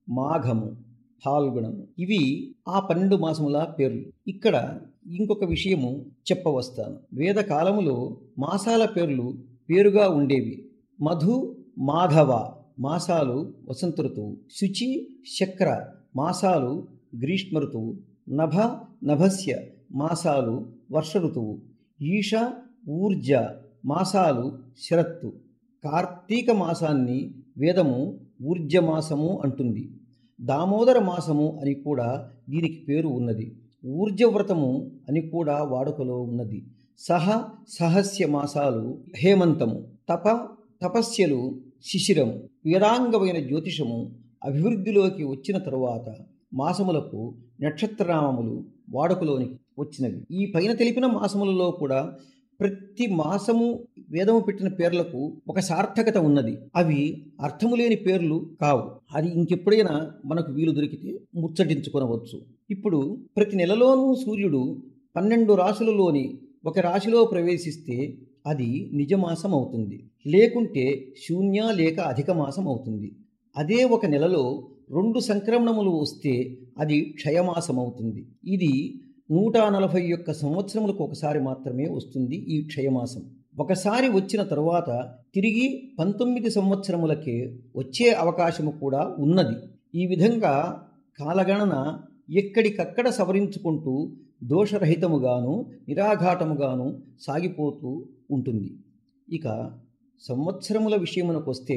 మాఘము ఫాల్గుణము ఇవి ఆ పన్నెండు మాసముల పేర్లు ఇక్కడ ఇంకొక విషయము చెప్పవస్తాను వేద కాలములో మాసాల పేర్లు పేరుగా ఉండేవి మధు మాధవ మాసాలు వసంత ఋతువు శుచి చక్ర మాసాలు గ్రీష్మ ఋతువు నభ నభస్య మాసాలు వర్ష ఋతువు ఈష ఊర్జ మాసాలు శరత్తు కార్తీక మాసాన్ని వేదము ఊర్జమాసము అంటుంది దామోదర మాసము అని కూడా దీనికి పేరు ఉన్నది ఊర్జవ్రతము అని కూడా వాడుకలో ఉన్నది సహ సహస్య మాసాలు హేమంతము తప తపస్యలు శిశిరము వేదాంగమైన జ్యోతిషము అభివృద్ధిలోకి వచ్చిన తరువాత మాసములకు నక్షత్రనామములు వాడుకలోనికి వచ్చినవి ఈ పైన తెలిపిన మాసములలో కూడా ప్రతి మాసము వేదము పెట్టిన పేర్లకు ఒక సార్థకత ఉన్నది అవి అర్థము లేని పేర్లు కావు అది ఇంకెప్పుడైనా మనకు వీలు దొరికితే ముచ్చటించుకొనవచ్చు ఇప్పుడు ప్రతి నెలలోనూ సూర్యుడు పన్నెండు రాశులలోని ఒక రాశిలో ప్రవేశిస్తే అది నిజమాసం అవుతుంది లేకుంటే శూన్య లేక అధిక మాసం అవుతుంది అదే ఒక నెలలో రెండు సంక్రమణములు వస్తే అది క్షయమాసం అవుతుంది ఇది నూట నలభై ఒక్క సంవత్సరములకు ఒకసారి మాత్రమే వస్తుంది ఈ క్షయమాసం ఒకసారి వచ్చిన తరువాత తిరిగి పంతొమ్మిది సంవత్సరములకే వచ్చే అవకాశము కూడా ఉన్నది ఈ విధంగా కాలగణన ఎక్కడికక్కడ సవరించుకుంటూ దోషరహితముగాను నిరాఘాటముగాను సాగిపోతూ ఉంటుంది ఇక సంవత్సరముల విషయమునకొస్తే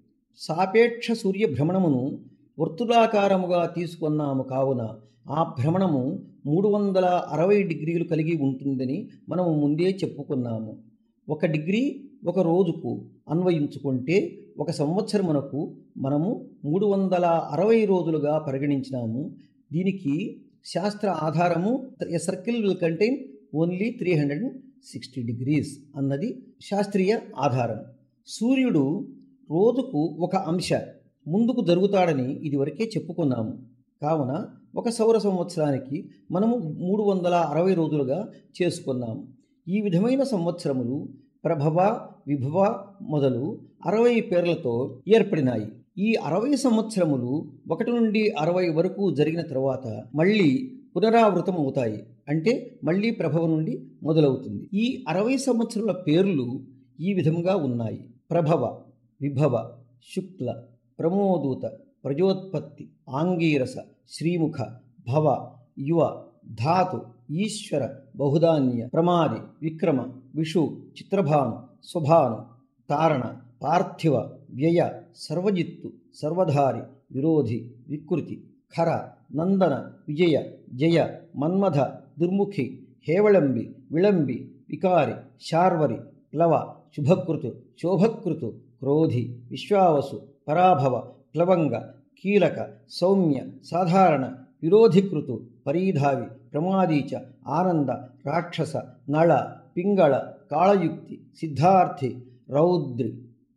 సాపేక్ష సూర్య భ్రమణమును వర్తులాకారముగా తీసుకున్నాము కావున ఆ భ్రమణము మూడు వందల అరవై డిగ్రీలు కలిగి ఉంటుందని మనము ముందే చెప్పుకున్నాము ఒక డిగ్రీ ఒక రోజుకు అన్వయించుకుంటే ఒక సంవత్సరమునకు మనము మూడు వందల అరవై రోజులుగా పరిగణించినాము దీనికి శాస్త్ర ఆధారము a circle will contain only three hundred sixty degrees అన్నది శాస్త్రీయ ఆధారం సూర్యుడు రోజుకు ఒక అంశ ముందుకు జరుగుతాడని ఇదివరకే చెప్పుకున్నాము కావున ఒక సౌర సంవత్సరానికి మనము మూడు వందల అరవై రోజులుగా చేసుకున్నాము ఈ విధమైన సంవత్సరములు ప్రభవ విభవ మొదలు అరవై పేర్లతో ఏర్పడినాయి ఈ అరవై సంవత్సరములు ఒకటి నుండి అరవై వరకు జరిగిన తర్వాత మళ్ళీ పునరావృతం అవుతాయి అంటే మళ్ళీ ప్రభవ నుండి మొదలవుతుంది ఈ అరవై సంవత్సరాల పేర్లు ఈ విధంగా ఉన్నాయి ప్రభవ విభవ శుక్ల ప్రమోదూత ప్రజోత్పత్తి ఆంగీరస శ్రీముఖ భవ యువ ధాతు ఈశ్వర బహుధాన్య ప్రమాది విక్రమ విషు చిత్రభాను స్వభాను తారణ పార్థివ వ్యయ సర్వజిత్తు సర్వధారి విరోధి వికృతి ఖర నందన విజయ జయ మన్మథ దుర్ముఖి హేవళంబి విళంబి వికారి శార్వరి ప్లవ శుభకృతు శోభకృతు క్రోధి విశ్వావసు పరాభవ ప్లవంగ కీలక సౌమ్య సాధారణ విరోధికృతు పరీధావి ప్రమాదీచ ఆనంద రాక్షస నళ పింగళ కాళయుక్తి సిద్ధార్థి రౌద్రి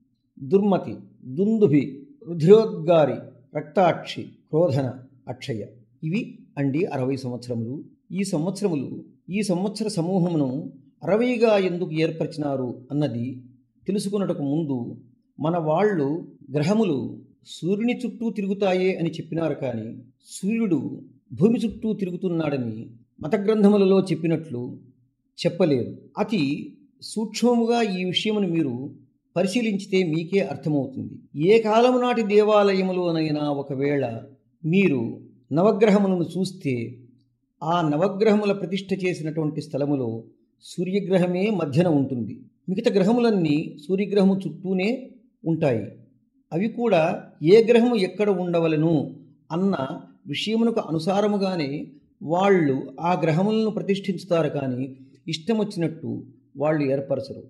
దుర్మతి దుందుభి రుధిరోద్గారి రక్తాక్షి క్రోధన అక్షయ ఇవి అండి అరవై సంవత్సరములు ఈ సంవత్సరములు ఈ సంవత్సర సమూహమును అరవైగా ఎందుకు ఏర్పరిచినారు అన్నది తెలుసుకున్నటకు ముందు మన వాళ్ళు గ్రహములు సూర్యుని చుట్టూ తిరుగుతాయే అని చెప్పినారు కానీ సూర్యుడు భూమి చుట్టూ తిరుగుతున్నాడని మత గ్రంథములలో చెప్పినట్లు చెప్పలేరు అతి సూక్ష్మముగా ఈ విషయమును మీరు పరిశీలించితే మీకే అర్థమవుతుంది ఏ కాలము నాటి దేవాలయములోనైనా ఒకవేళ మీరు నవగ్రహములను చూస్తే ఆ నవగ్రహముల ప్రతిష్ఠ చేసినటువంటి స్థలములో సూర్యగ్రహమే మధ్యన ఉంటుంది మిగతా గ్రహములన్నీ సూర్యగ్రహము చుట్టూనే ఉంటాయి అవి కూడా ఏ గ్రహము ఎక్కడ ఉండవలను అన్న విషయమునకు అనుసారముగానే వాళ్ళు ఆ గ్రహములను ప్రతిష్ఠించుతారు కానీ ఇష్టం వచ్చినట్టు వాళ్ళు ఏర్పరచరు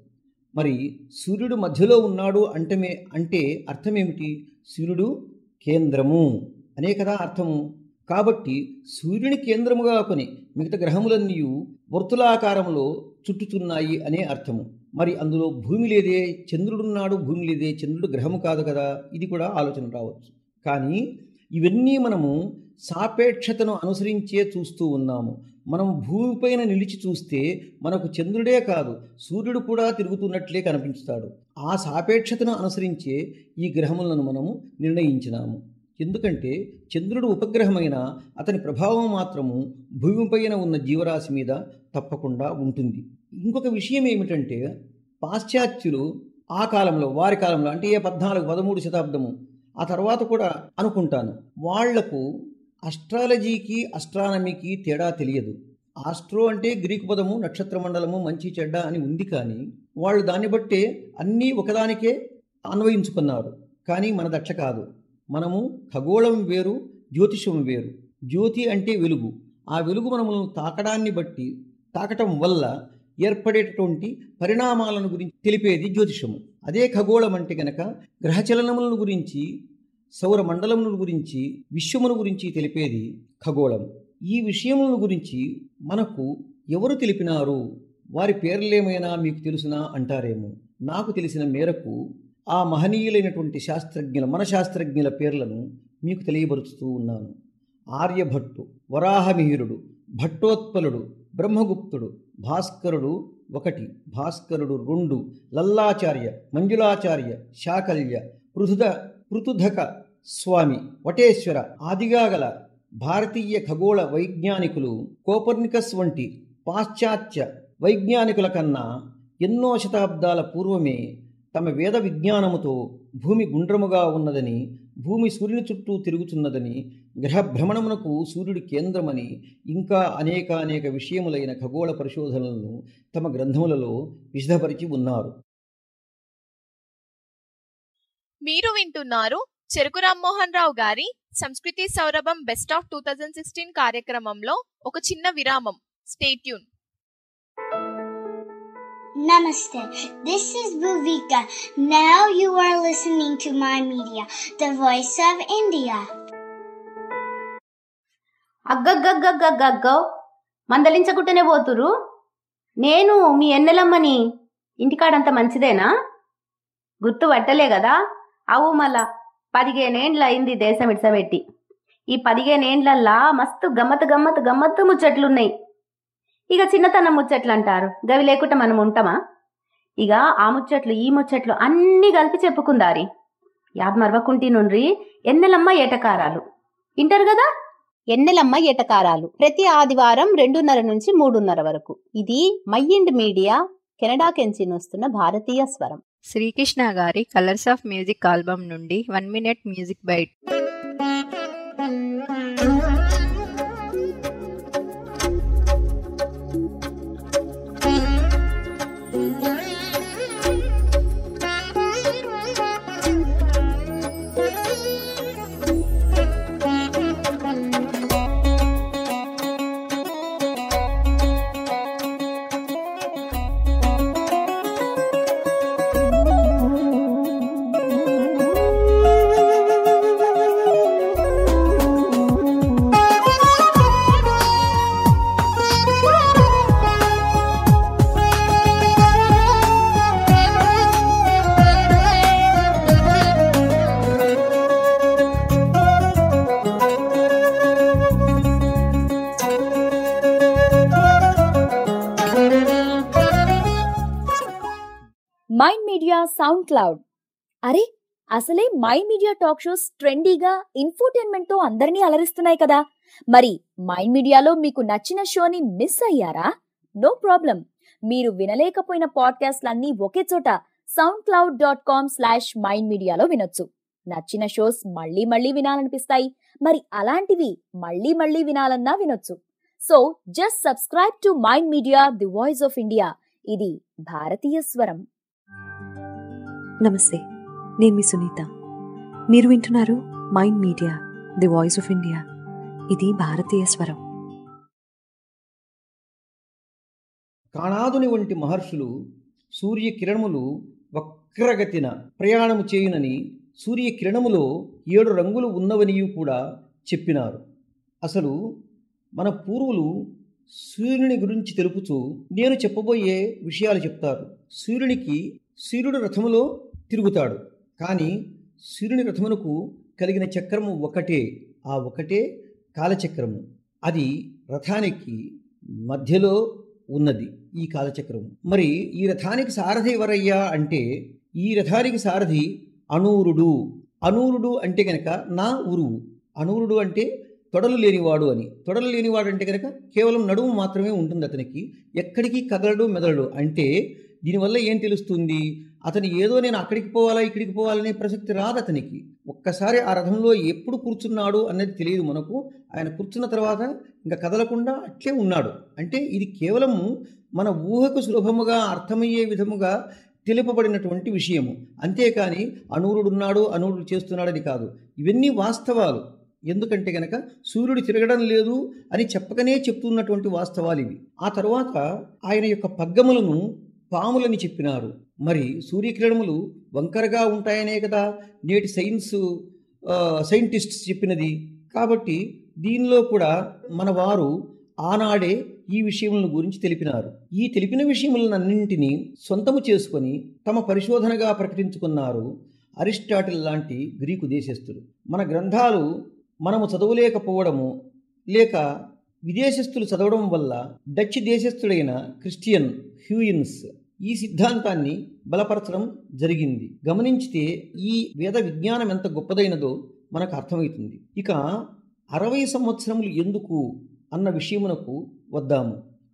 మరి సూర్యుడు మధ్యలో ఉన్నాడు అంటమే అంటే అర్థమేమిటి సూర్యుడు కేంద్రము అనే కదా అర్థము కాబట్టి సూర్యుని కేంద్రముగా కొని మిగతా గ్రహములన్నీ వర్తులాకారంలో చుట్టుచున్నాయి అనే అర్థము మరి అందులో భూమి లేదే చంద్రుడున్నాడు భూమి లేదే చంద్రుడు గ్రహము కాదు కదా ఇది కూడా ఆలోచన రావచ్చు కానీ ఇవన్నీ మనము సాపేక్షతను అనుసరించే చూస్తూ ఉన్నాము మనం భూమిపైన నిలిచి చూస్తే మనకు చంద్రుడే కాదు సూర్యుడు కూడా తిరుగుతున్నట్లే కనిపించుతాడు ఆ సాపేక్షతను అనుసరించే ఈ గ్రహములను మనము నిర్ణయించినాము ఎందుకంటే చంద్రుడు ఉపగ్రహమైన అతని ప్రభావం మాత్రము భూమిపైన ఉన్న జీవరాశి మీద తప్పకుండా ఉంటుంది ఇంకొక విషయం ఏమిటంటే పాశ్చాత్యులు ఆ కాలంలో వారి కాలంలో అంటే ఏ పద్నాలుగు పదమూడు శతాబ్దము ఆ తర్వాత కూడా అనుకుంటాను వాళ్లకు అస్ట్రాలజీకి అస్ట్రానమీకి తేడా తెలియదు ఆస్ట్రో అంటే గ్రీకు పదము నక్షత్ర మండలము మంచి చెడ్డ అని ఉంది కానీ వాళ్ళు దాన్ని బట్టే అన్నీ ఒకదానికే అన్వయించుకున్నారు కానీ మన దక్ష కాదు మనము ఖగోళం వేరు జ్యోతిషం వేరు జ్యోతి అంటే వెలుగు ఆ వెలుగు మనములను తాకడాన్ని బట్టి తాకటం వల్ల ఏర్పడేటటువంటి పరిణామాలను గురించి తెలిపేది జ్యోతిషము అదే ఖగోళం అంటే గనక గ్రహచలనములను గురించి సౌర మండలముల గురించి విశ్వమును గురించి తెలిపేది ఖగోళం ఈ విషయముల గురించి మనకు ఎవరు తెలిపినారు వారి పేర్లేమైనా మీకు తెలుసునా అంటారేమో నాకు తెలిసిన మేరకు ఆ మహనీయులైనటువంటి శాస్త్రజ్ఞుల మన శాస్త్రజ్ఞుల పేర్లను మీకు తెలియబరుచుతూ ఉన్నాను ఆర్యభట్టు వరాహమిహిరుడు భట్టోత్పలుడు బ్రహ్మగుప్తుడు భాస్కరుడు ఒకటి భాస్కరుడు రెండు లల్లాచార్య మంజులాచార్య శాకల్య పృథుద పృథుధక స్వామి వటేశ్వర ఆదిగా గల భారతీయ ఖగోళ వైజ్ఞానికులు కోపర్నికస్ వంటి పాశ్చాత్య వైజ్ఞానికుల కన్నా ఎన్నో శతాబ్దాల పూర్వమే తమ వేద విజ్ఞానముతో భూమి గుండ్రముగా ఉన్నదని భూమి సూర్యుని చుట్టూ తిరుగుతున్నదని గ్రహ భ్రమణమునకు సూర్యుడి కేంద్రమని ఇంకా అనేక అనేక విషయములైన ఖగోళ పరిశోధనలను తమ గ్రంథములలో విశదపరిచి ఉన్నారు మీరు వింటున్నారు చెరుకు రామ్మోహన్ రావు గారి సంస్కృతి సౌరభం best of two thousand sixteen కార్యక్రమంలో ఒక చిన్న విరామం stay tuned Namaste. This is Bhuvika. Now you are listening to my media, the voice of India. అగ్గగ్గగ్గగ్గగ్గో మందలించకుంటేనే పోతురు నేను మీ ఎన్నెలమ్మని ఇంటికాడంత మంచిదేనా గుర్తు పట్టలే కదా అవు మళ్ళా పదిహేనేండ్ల అయింది దేశం ఇడ్సబెట్టి ఈ పదిహేనేండ్లల్లా మస్తు గమ్మత్ గమ్మత్ గమ్మత్తు ముచ్చట్లున్నాయి ఇక చిన్నతనం ముచ్చట్లు అంటారు గవి లేకుండా మనం ఉంటామా ఇక ఆ ముచ్చట్లు ఈ ముచ్చట్లు అన్నీ కలిపి చెప్పుకుందారి యాద్ మరవకుంటి నుండ్రి ఎన్నెలమ్మ ఏటకారాలు ఇంటారు కదా ఎన్నెలమ్మ ఎటకారాలు ప్రతి ఆదివారం రెండున్నర నుంచి మూడున్నర వరకు ఇది మైండ్ మీడియా కెనడా కెంచి వస్తున్న భారతీయ స్వరం శ్రీకృష్ణ గారి కలర్స్ ఆఫ్ మ్యూజిక్ ఆల్బమ్ నుండి one minute music bite mind media SoundCloud అరే అసలే మైండ్ మీడియా టాక్ షోస్ ట్రెండీగా ఇన్ఫోటైన్మెంట్ తో అందరినీ అలరిస్తున్నాయి కదా మరి మైండ్ మీడియాలో మీకు నచ్చిన షోని మిస్ అయ్యారా నో ప్రాబ్లం మీరు వినలేకపోయిన పాడ్కాస్ట్లన్నీ ఒకే చోట SoundCloud dot com slash mind మీడియాలో వినొచ్చు నచ్చిన షోస్ మళ్ళీ మళ్ళీ వినాలనిపిస్తాయి మరి అలాంటివి మళ్ళీ మళ్ళీ వినాలన్నా వినొచ్చు so just subscribe to mind media the voice of India ఇది భారతీయ స్వరం నమస్తే నేను మీ సునీత మీరు వింటున్నారు mind media the voice of India ఇది భారతీయ స్వరం కాణాదుని వంటి మహర్షులు సూర్యకిరణములు వక్రగతిన ప్రయాణము చేయునని సూర్యకిరణములో ఏడు రంగులు ఉన్నవనియు కూడా చెప్పినారు అసలు మన పూర్వులు సూర్యుని గురించి తెలుపుతూ నేను చెప్పబోయే విషయాలు చెప్తారు సూర్యునికి సూర్యుడు రథములో తిరుగుతాడు కానీ సూర్యుని రథమునకు కలిగిన చక్రము ఒకటే ఆ ఒకటే కాలచక్రము అది రథానికి మధ్యలో ఉన్నది ఈ కాలచక్రము మరి ఈ రథానికి సారథి ఎవరయ్యా అంటే ఈ రథానికి సారథి అనూరుడు అనూరుడు అంటే కనుక నా ఉరువు అనూరుడు అంటే తొడలు లేనివాడు అని తొడలు లేనివాడు అంటే కనుక కేవలం నడుము మాత్రమే ఉంటుంది అతనికి ఎక్కడికి కదలడు మెదలడు అంటే దీనివల్ల ఏం తెలుస్తుంది అతను ఏదో నేను అక్కడికి పోవాలా ఇక్కడికి పోవాలనే ప్రసక్తి రాదు అతనికి ఒక్కసారి ఆ రథంలో ఎప్పుడు కూర్చున్నాడు అన్నది తెలియదు మనకు ఆయన కూర్చున్న తర్వాత ఇంకా కదలకుండా అట్లే ఉన్నాడు అంటే ఇది కేవలము మన ఊహకు సులభముగా అర్థమయ్యే విధముగా తెలుపబడినటువంటి విషయము అంతేకాని అనూరుడున్నాడు అనూరుడు చేస్తున్నాడని కాదు ఇవన్నీ వాస్తవాలు ఎందుకంటే గనక సూర్యుడు తిరగడం లేదు అని చెప్పకనే చెప్తున్నటువంటి వాస్తవాలు ఇవి ఆ తర్వాత ఆయన యొక్క పగ్గములను పాములని చెప్పినారు మరి సూర్యకిరణములు వంకరగా ఉంటాయనే కదా నేటి సైన్స్ సైంటిస్ట్స్ చెప్పినది కాబట్టి దీనిలో కూడా మన వారు ఆనాడే ఈ విషయములను గురించి తెలిపినారు ఈ తెలిపిన విషయములన్నింటినీ సొంతము చేసుకొని తమ పరిశోధనగా ప్రకటించుకున్నారు అరిస్టాటిల్ లాంటి గ్రీకు దేశస్థులు మన గ్రంథాలు మనము చదవలేకపోవడము లేక విదేశస్థులు చదవడం వల్ల డచ్ దేశస్థుడైన క్రిస్టియన్ హ్యూయిన్స్ ఈ సిద్ధాంతాన్ని బలపరచడం జరిగింది గమనించితే ఈ వేద విజ్ఞానం ఎంత గొప్పదైనదో మనకు అర్థమవుతుంది ఇక అరవై సంవత్సరములు ఎందుకు అన్న విషయమునకు వద్దాము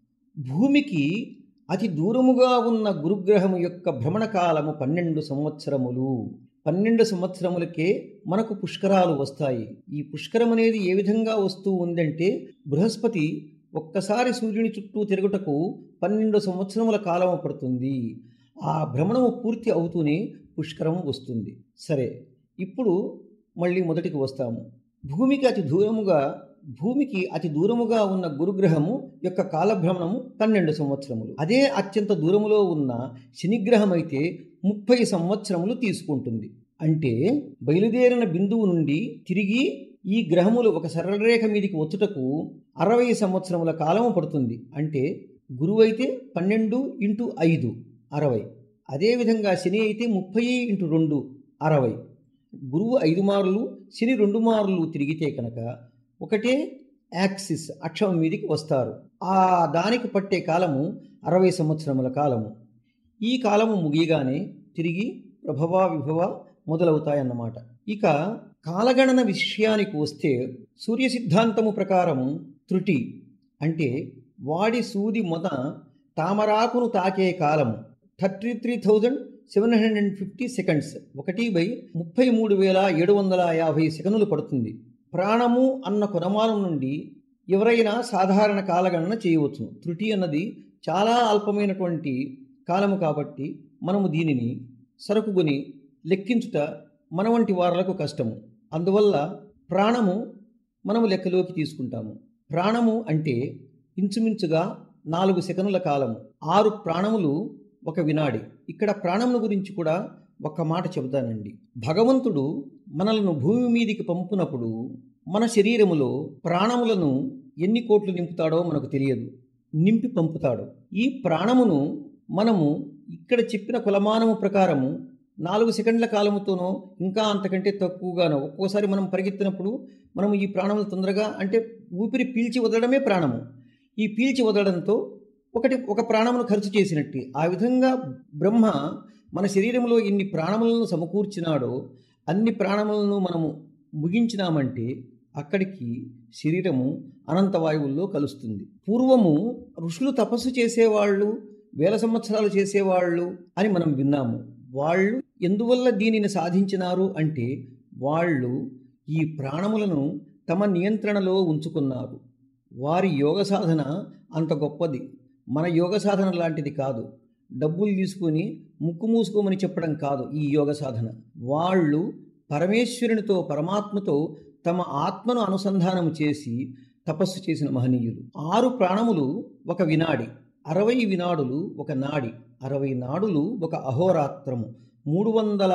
భూమికి అతి దూరముగా ఉన్న గురుగ్రహము యొక్క భ్రమణ కాలము పన్నెండు సంవత్సరములు పన్నెండు సంవత్సరములకే మనకు పుష్కరాలు వస్తాయి ఈ పుష్కరం అనేది ఏ విధంగా వస్తూ ఉందంటే బృహస్పతి ఒక్కసారి సూర్యుని చుట్టూ తిరుగుటకు పన్నెండు సంవత్సరముల కాలం పడుతుంది ఆ భ్రమణము పూర్తి అవుతూనే పుష్కరం వస్తుంది సరే ఇప్పుడు మళ్ళీ మొదటికి వస్తాము భూమికి అతి దూరముగా భూమికి అతి దూరముగా ఉన్న గురుగ్రహము యొక్క కాలభ్రమణము పన్నెండు సంవత్సరములు అదే అత్యంత దూరములో ఉన్న శనిగ్రహం అయితే ముప్పై సంవత్సరములు తీసుకుంటుంది అంటే బయలుదేరిన బిందువు నుండి తిరిగి ఈ గ్రహములు ఒక సరళరేఖ మీదికి వచ్చుటకు అరవై సంవత్సరముల కాలము పడుతుంది అంటే గురువు అయితే పన్నెండు ఇంటూ ఐదు అరవై అదేవిధంగా శని అయితే ముప్పై ఇంటూ రెండు అరవై గురువు ఐదు మార్లు శని రెండు మార్లు తిరిగితే కనుక ఒకటే యాక్సిస్ అక్షం మీదికి వస్తారు ఆ దానికి పట్టే కాలము అరవై సంవత్సరముల కాలము ఈ కాలము ముగియగానే తిరిగి ప్రభవ విభవ మొదలవుతాయన్నమాట ఇక కాలగణన విషయానికి వస్తే సూర్య సిద్ధాంతము ప్రకారము త్రుటి అంటే వాడి సూది మొద తామరాకును తాకే కాలము thirty three thousand seven hundred and fifty seconds ఒకటి బై ముప్పై మూడు వేల ఏడు వందల యాభై సెకండ్లు పడుతుంది ప్రాణము అన్న కొనమానం నుండి ఎవరైనా సాధారణ కాలగణన చేయవచ్చు త్రుటి అన్నది చాలా అల్పమైనటువంటి కాలము కాబట్టి మనము దీనిని సరుకుకొని లెక్కించుట మన వంటి వారలకు కష్టము అందువల్ల ప్రాణము మనము లెక్కలోకి తీసుకుంటాము ప్రాణము అంటే ఇంచుమించుగా నాలుగు సెకనుల కాలము ఆరు ప్రాణములు ఒక వినాడి ఇక్కడ ప్రాణముల గురించి కూడా ఒక్క మాట చెబుతానండి భగవంతుడు మనలను భూమి మీదికి పంపునప్పుడు మన శరీరములో ప్రాణములను ఎన్ని కోట్లు నింపుతాడో మనకు తెలియదు నింపి పంపుతాడు ఈ ప్రాణమును మనము ఇక్కడ చెప్పిన కులమానము ప్రకారము నాలుగు సెకండ్ల కాలముతోనో ఇంకా అంతకంటే తక్కువగానో ఒక్కోసారి మనం పరిగెత్తినప్పుడు మనము ఈ ప్రాణములు తొందరగా అంటే ఊపిరి పీల్చి వదలడమే ప్రాణము ఈ పీల్చి వదలడంతో ఒకటి ఒక ప్రాణమును ఖర్చు చేసినట్టు ఆ విధంగా బ్రహ్మ మన శరీరంలో ఎన్ని ప్రాణములను సమకూర్చినాడో అన్ని ప్రాణములను మనము ముగించినామంటే అక్కడికి శరీరము అనంత వాయువుల్లో కలుస్తుంది పూర్వము ఋషులు తపస్సు చేసేవాళ్ళు వేల సంవత్సరాలు చేసేవాళ్ళు అని మనం విన్నాము వాళ్ళు ఎందువల్ల దీనిని సాధించినారు అంటే వాళ్ళు ఈ ప్రాణములను తమ నియంత్రణలో ఉంచుకున్నారు వారి యోగ సాధన అంత గొప్పది మన యోగ సాధన లాంటిది కాదు డబ్బులు తీసుకొని ముక్కు మూసుకోమని చెప్పడం కాదు ఈ యోగ సాధన వాళ్ళు పరమేశ్వరునితో పరమాత్మతో తమ ఆత్మను అనుసంధానం చేసి తపస్సు చేసిన మహనీయులు ఆరు ప్రాణములు ఒక వినాడి అరవై వినాడులు ఒక నాడి అరవై నాడులు ఒక అహోరాత్రము మూడు వందల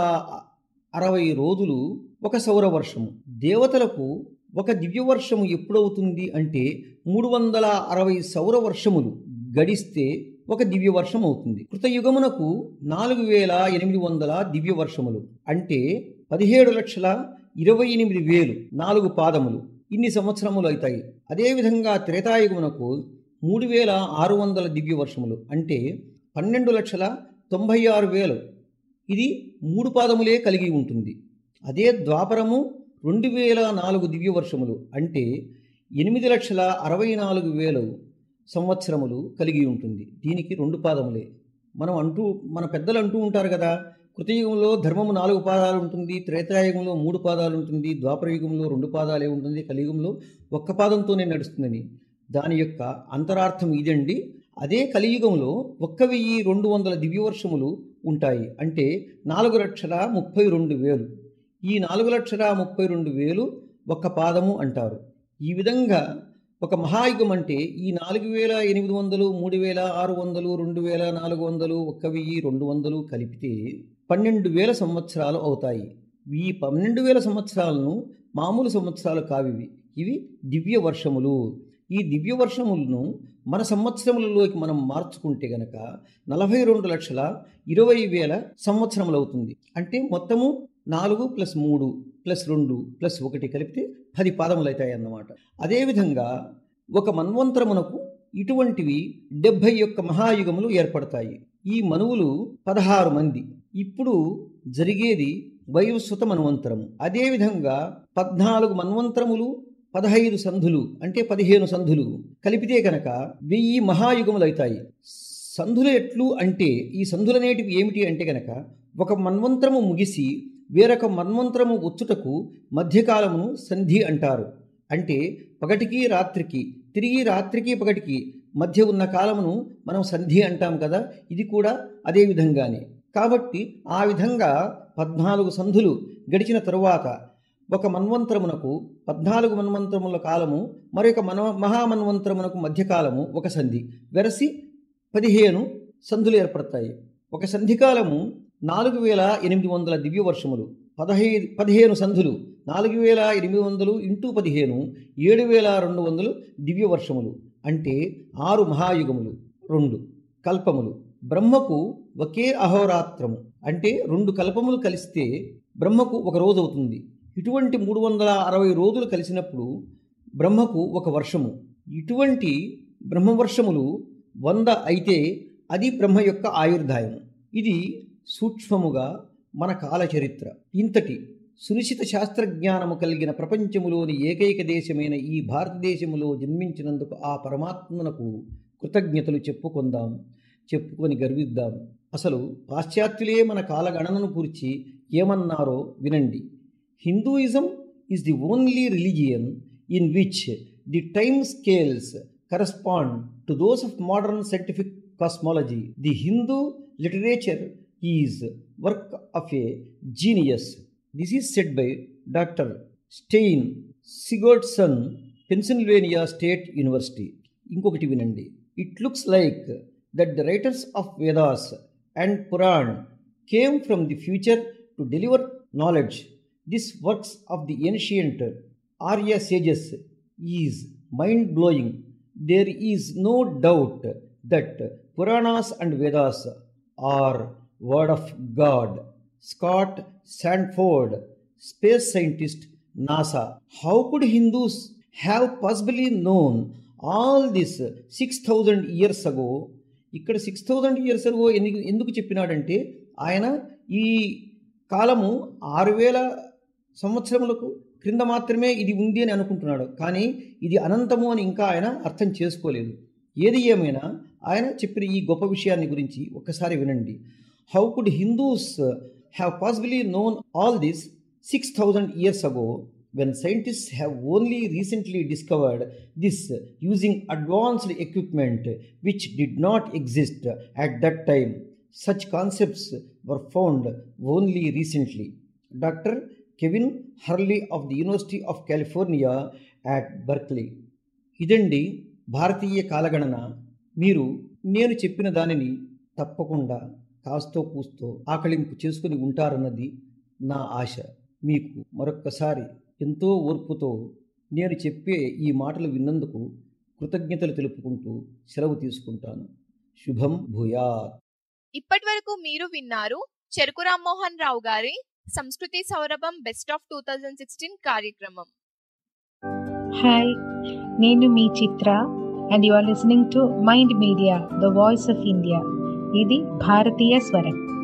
అరవై రోజులు ఒక సౌరవర్షము దేవతలకు ఒక దివ్యవర్షము ఎప్పుడవుతుంది అంటే మూడు వందల అరవై సౌరవర్షములు గడిస్తే ఒక దివ్యవర్షం అవుతుంది కృతయుగమునకు నాలుగు వేల ఎనిమిది వందల దివ్యవర్షములు అంటే పదిహేడు లక్షల ఇరవై ఎనిమిది వేలు నాలుగు పాదములు ఇన్ని సంవత్సరములు అవుతాయి అదేవిధంగా త్రేతాయుగమునకు మూడు వేల ఆరు వందల దివ్య వర్షములు అంటే పన్నెండు లక్షల తొంభై ఆరు వేలు ఇది మూడు పాదములే కలిగి ఉంటుంది అదే ద్వాపరము రెండు వేల నాలుగు దివ్య వర్షములు అంటే ఎనిమిది లక్షల అరవై నాలుగు వేలు సంవత్సరములు కలిగి ఉంటుంది దీనికి రెండు పాదములే మనం అంటూ మన పెద్దలు అంటూ ఉంటారు కదా కృతయుగంలో ధర్మము నాలుగు పాదాలు ఉంటుంది త్రేతాయుగంలో మూడు పాదాలు ఉంటుంది ద్వాపరయుగంలో రెండు పాదాలే ఉంటుంది కలియుగంలో ఒక్క పాదంతోనే నడుస్తుందని దాని యొక్క అంతరార్థం ఇదండి అదే కలియుగంలో ఒక్క వెయ్యి రెండు వందల దివ్యవర్షములు ఉంటాయి అంటే నాలుగు లక్షల ముప్పై రెండు వేలు ఈ నాలుగు లక్షల ముప్పై రెండు వేలు ఒక్క పాదము అంటారు ఈ విధంగా ఒక మహాయుగం అంటే ఈ నాలుగు వేల ఎనిమిది వందలు మూడు వేల ఆరు వందలు రెండు వేల నాలుగు వందలు ఒక్క వెయ్యి రెండు వందలు కలిపితే పన్నెండు వేల సంవత్సరాలు అవుతాయి ఈ పన్నెండు వేల సంవత్సరాలను మామూలు సంవత్సరాలు కావివి ఇవి దివ్య వర్షములు ఈ దివ్య వర్షములను మన సంవత్సరములలోకి మనం మార్చుకుంటే గనక నలభై రెండు లక్షల ఇరవై వేల సంవత్సరములు అవుతుంది అంటే మొత్తము నాలుగు ప్లస్ మూడు ప్లస్ రెండు ప్లస్ ఒకటి కలిపితే పది పాదములు అవుతాయి అన్నమాట అదేవిధంగా ఒక మన్వంతరమునకు ఇటువంటివి డెబ్భై యొక్క మహాయుగములు ఏర్పడతాయి ఈ మనువులు పదహారు మంది ఇప్పుడు జరిగేది వైవస్వత మన్వంతరము అదేవిధంగా పద్నాలుగు మన్వంతరములు పదహైదు సంధులు అంటే పదిహేను సంధులు కలిపితే కనుక వెయ్యి మహాయుగములు అవుతాయి సంధులు ఎట్లు అంటే ఈ సంధులనేటివి ఏమిటి అంటే గనక ఒక మన్వంతరము ముగిసి వేరొక మన్వంతరము వచ్చుటకు మధ్యకాలమును సంధి అంటారు అంటే పగటికి రాత్రికి తిరిగి రాత్రికి పగటికి మధ్య ఉన్న కాలమును మనం సంధి అంటాం కదా ఇది కూడా అదే విధంగానే కాబట్టి ఆ విధంగా పద్నాలుగు సంధులు గడిచిన తరువాత ఒక మన్వంతరమునకు పద్నాలుగు మన్వంతరముల కాలము మరొక మన మహామన్వంతరమునకు మధ్యకాలము ఒక సంధి వెరసి పదిహేను సంధులు ఏర్పడతాయి ఒక సంధికాలము నాలుగు వేల ఎనిమిది వందల దివ్య వర్షములు పదహైదు పదిహేను సంధులు నాలుగు వేల ఎనిమిది వందలు ఇంటూ పదిహేను ఏడు వేల రెండు వందలు దివ్య వర్షములు అంటే ఆరు మహాయుగములు రెండు కల్పములు బ్రహ్మకు ఒకే అహోరాత్రము అంటే రెండు కల్పములు కలిస్తే బ్రహ్మకు ఒక రోజు అవుతుంది ఇటువంటి మూడు వందల అరవై రోజులు కలిసినప్పుడు బ్రహ్మకు ఒక వర్షము ఇటువంటి బ్రహ్మవర్షములు వంద అయితే అది బ్రహ్మ యొక్క ఆయుర్దాయము ఇది సూక్ష్మముగా మన కాల చరిత్ర ఇంతటి సునిశ్చిత శాస్త్రజ్ఞానము కలిగిన ప్రపంచములోని ఏకైక దేశమైన ఈ భారతదేశములో జన్మించినందుకు ఆ పరమాత్మనకు కృతజ్ఞతలు చెప్పుకుందాం చెప్పుకొని గర్విద్దాం అసలు పాశ్చాత్యులే మన కాలగణనను గురించి ఏమన్నారో వినండి Hinduism is the only religion in which the time scales correspond to those of modern scientific cosmology the Hindu literature is work of a genius this is set by doctor Stein Sigodson Pennsylvania State University ఇంకొకటి వినండి it looks like that the writers of Vedas and Puran came from the future to deliver knowledge this works of the ancient Arya sages is mind blowing there is no doubt that Puranas and Vedas are word of God Scott Sandford space scientist NASA how could Hindus have possibly known all this six thousand years ago ఇక్కడ six thousand years అగో ఎందుకు ఎందుకు చెప్పినాడంటే ఆయన ఈ కాలము ఆరు వేల సంవత్సరములకు క్రింద మాత్రమే ఇది ఉంది అని అనుకుంటున్నాడు కానీ ఇది అనంతము అని ఇంకా ఆయన అర్థం చేసుకోలేదు ఏది ఏమైనా ఆయన చెప్పిన ఈ గొప్ప విషయాన్ని గురించి ఒక్కసారి వినండి how could Hindus have possibly known all this six thousand years ago when scientists have only recently discovered this using advanced equipment which did not exist at that time. Such concepts were found only recently. Dr. Kevin Hurley of the University of California at Berkeley. ఇదండి భారతీయ కాలగణన మీరు నేను చెప్పిన దానిని తప్పకుండా కాస్తో కూస్తో ఆకలింపు చేసుకుని ఉంటారన్నది నా ఆశ మీకు మరొక్కసారి ఎంతో ఓర్పుతో నేను చెప్పే ఈ మాటలు విన్నందుకు కృతజ్ఞతలు తెలుపుకుంటూ సెలవు తీసుకుంటాను శుభం భూయాత్ ఇప్పటి వరకు మీరు విన్నారు చెరుకు రామ్మోహన్ రావు గారి సంస్కృతి సౌరభం best of two thousand sixteen కార్యక్రమం హాయ్ నేను మీ Chitra and you are listening to mind media the voice of India ఇది భారతీయ స్వరం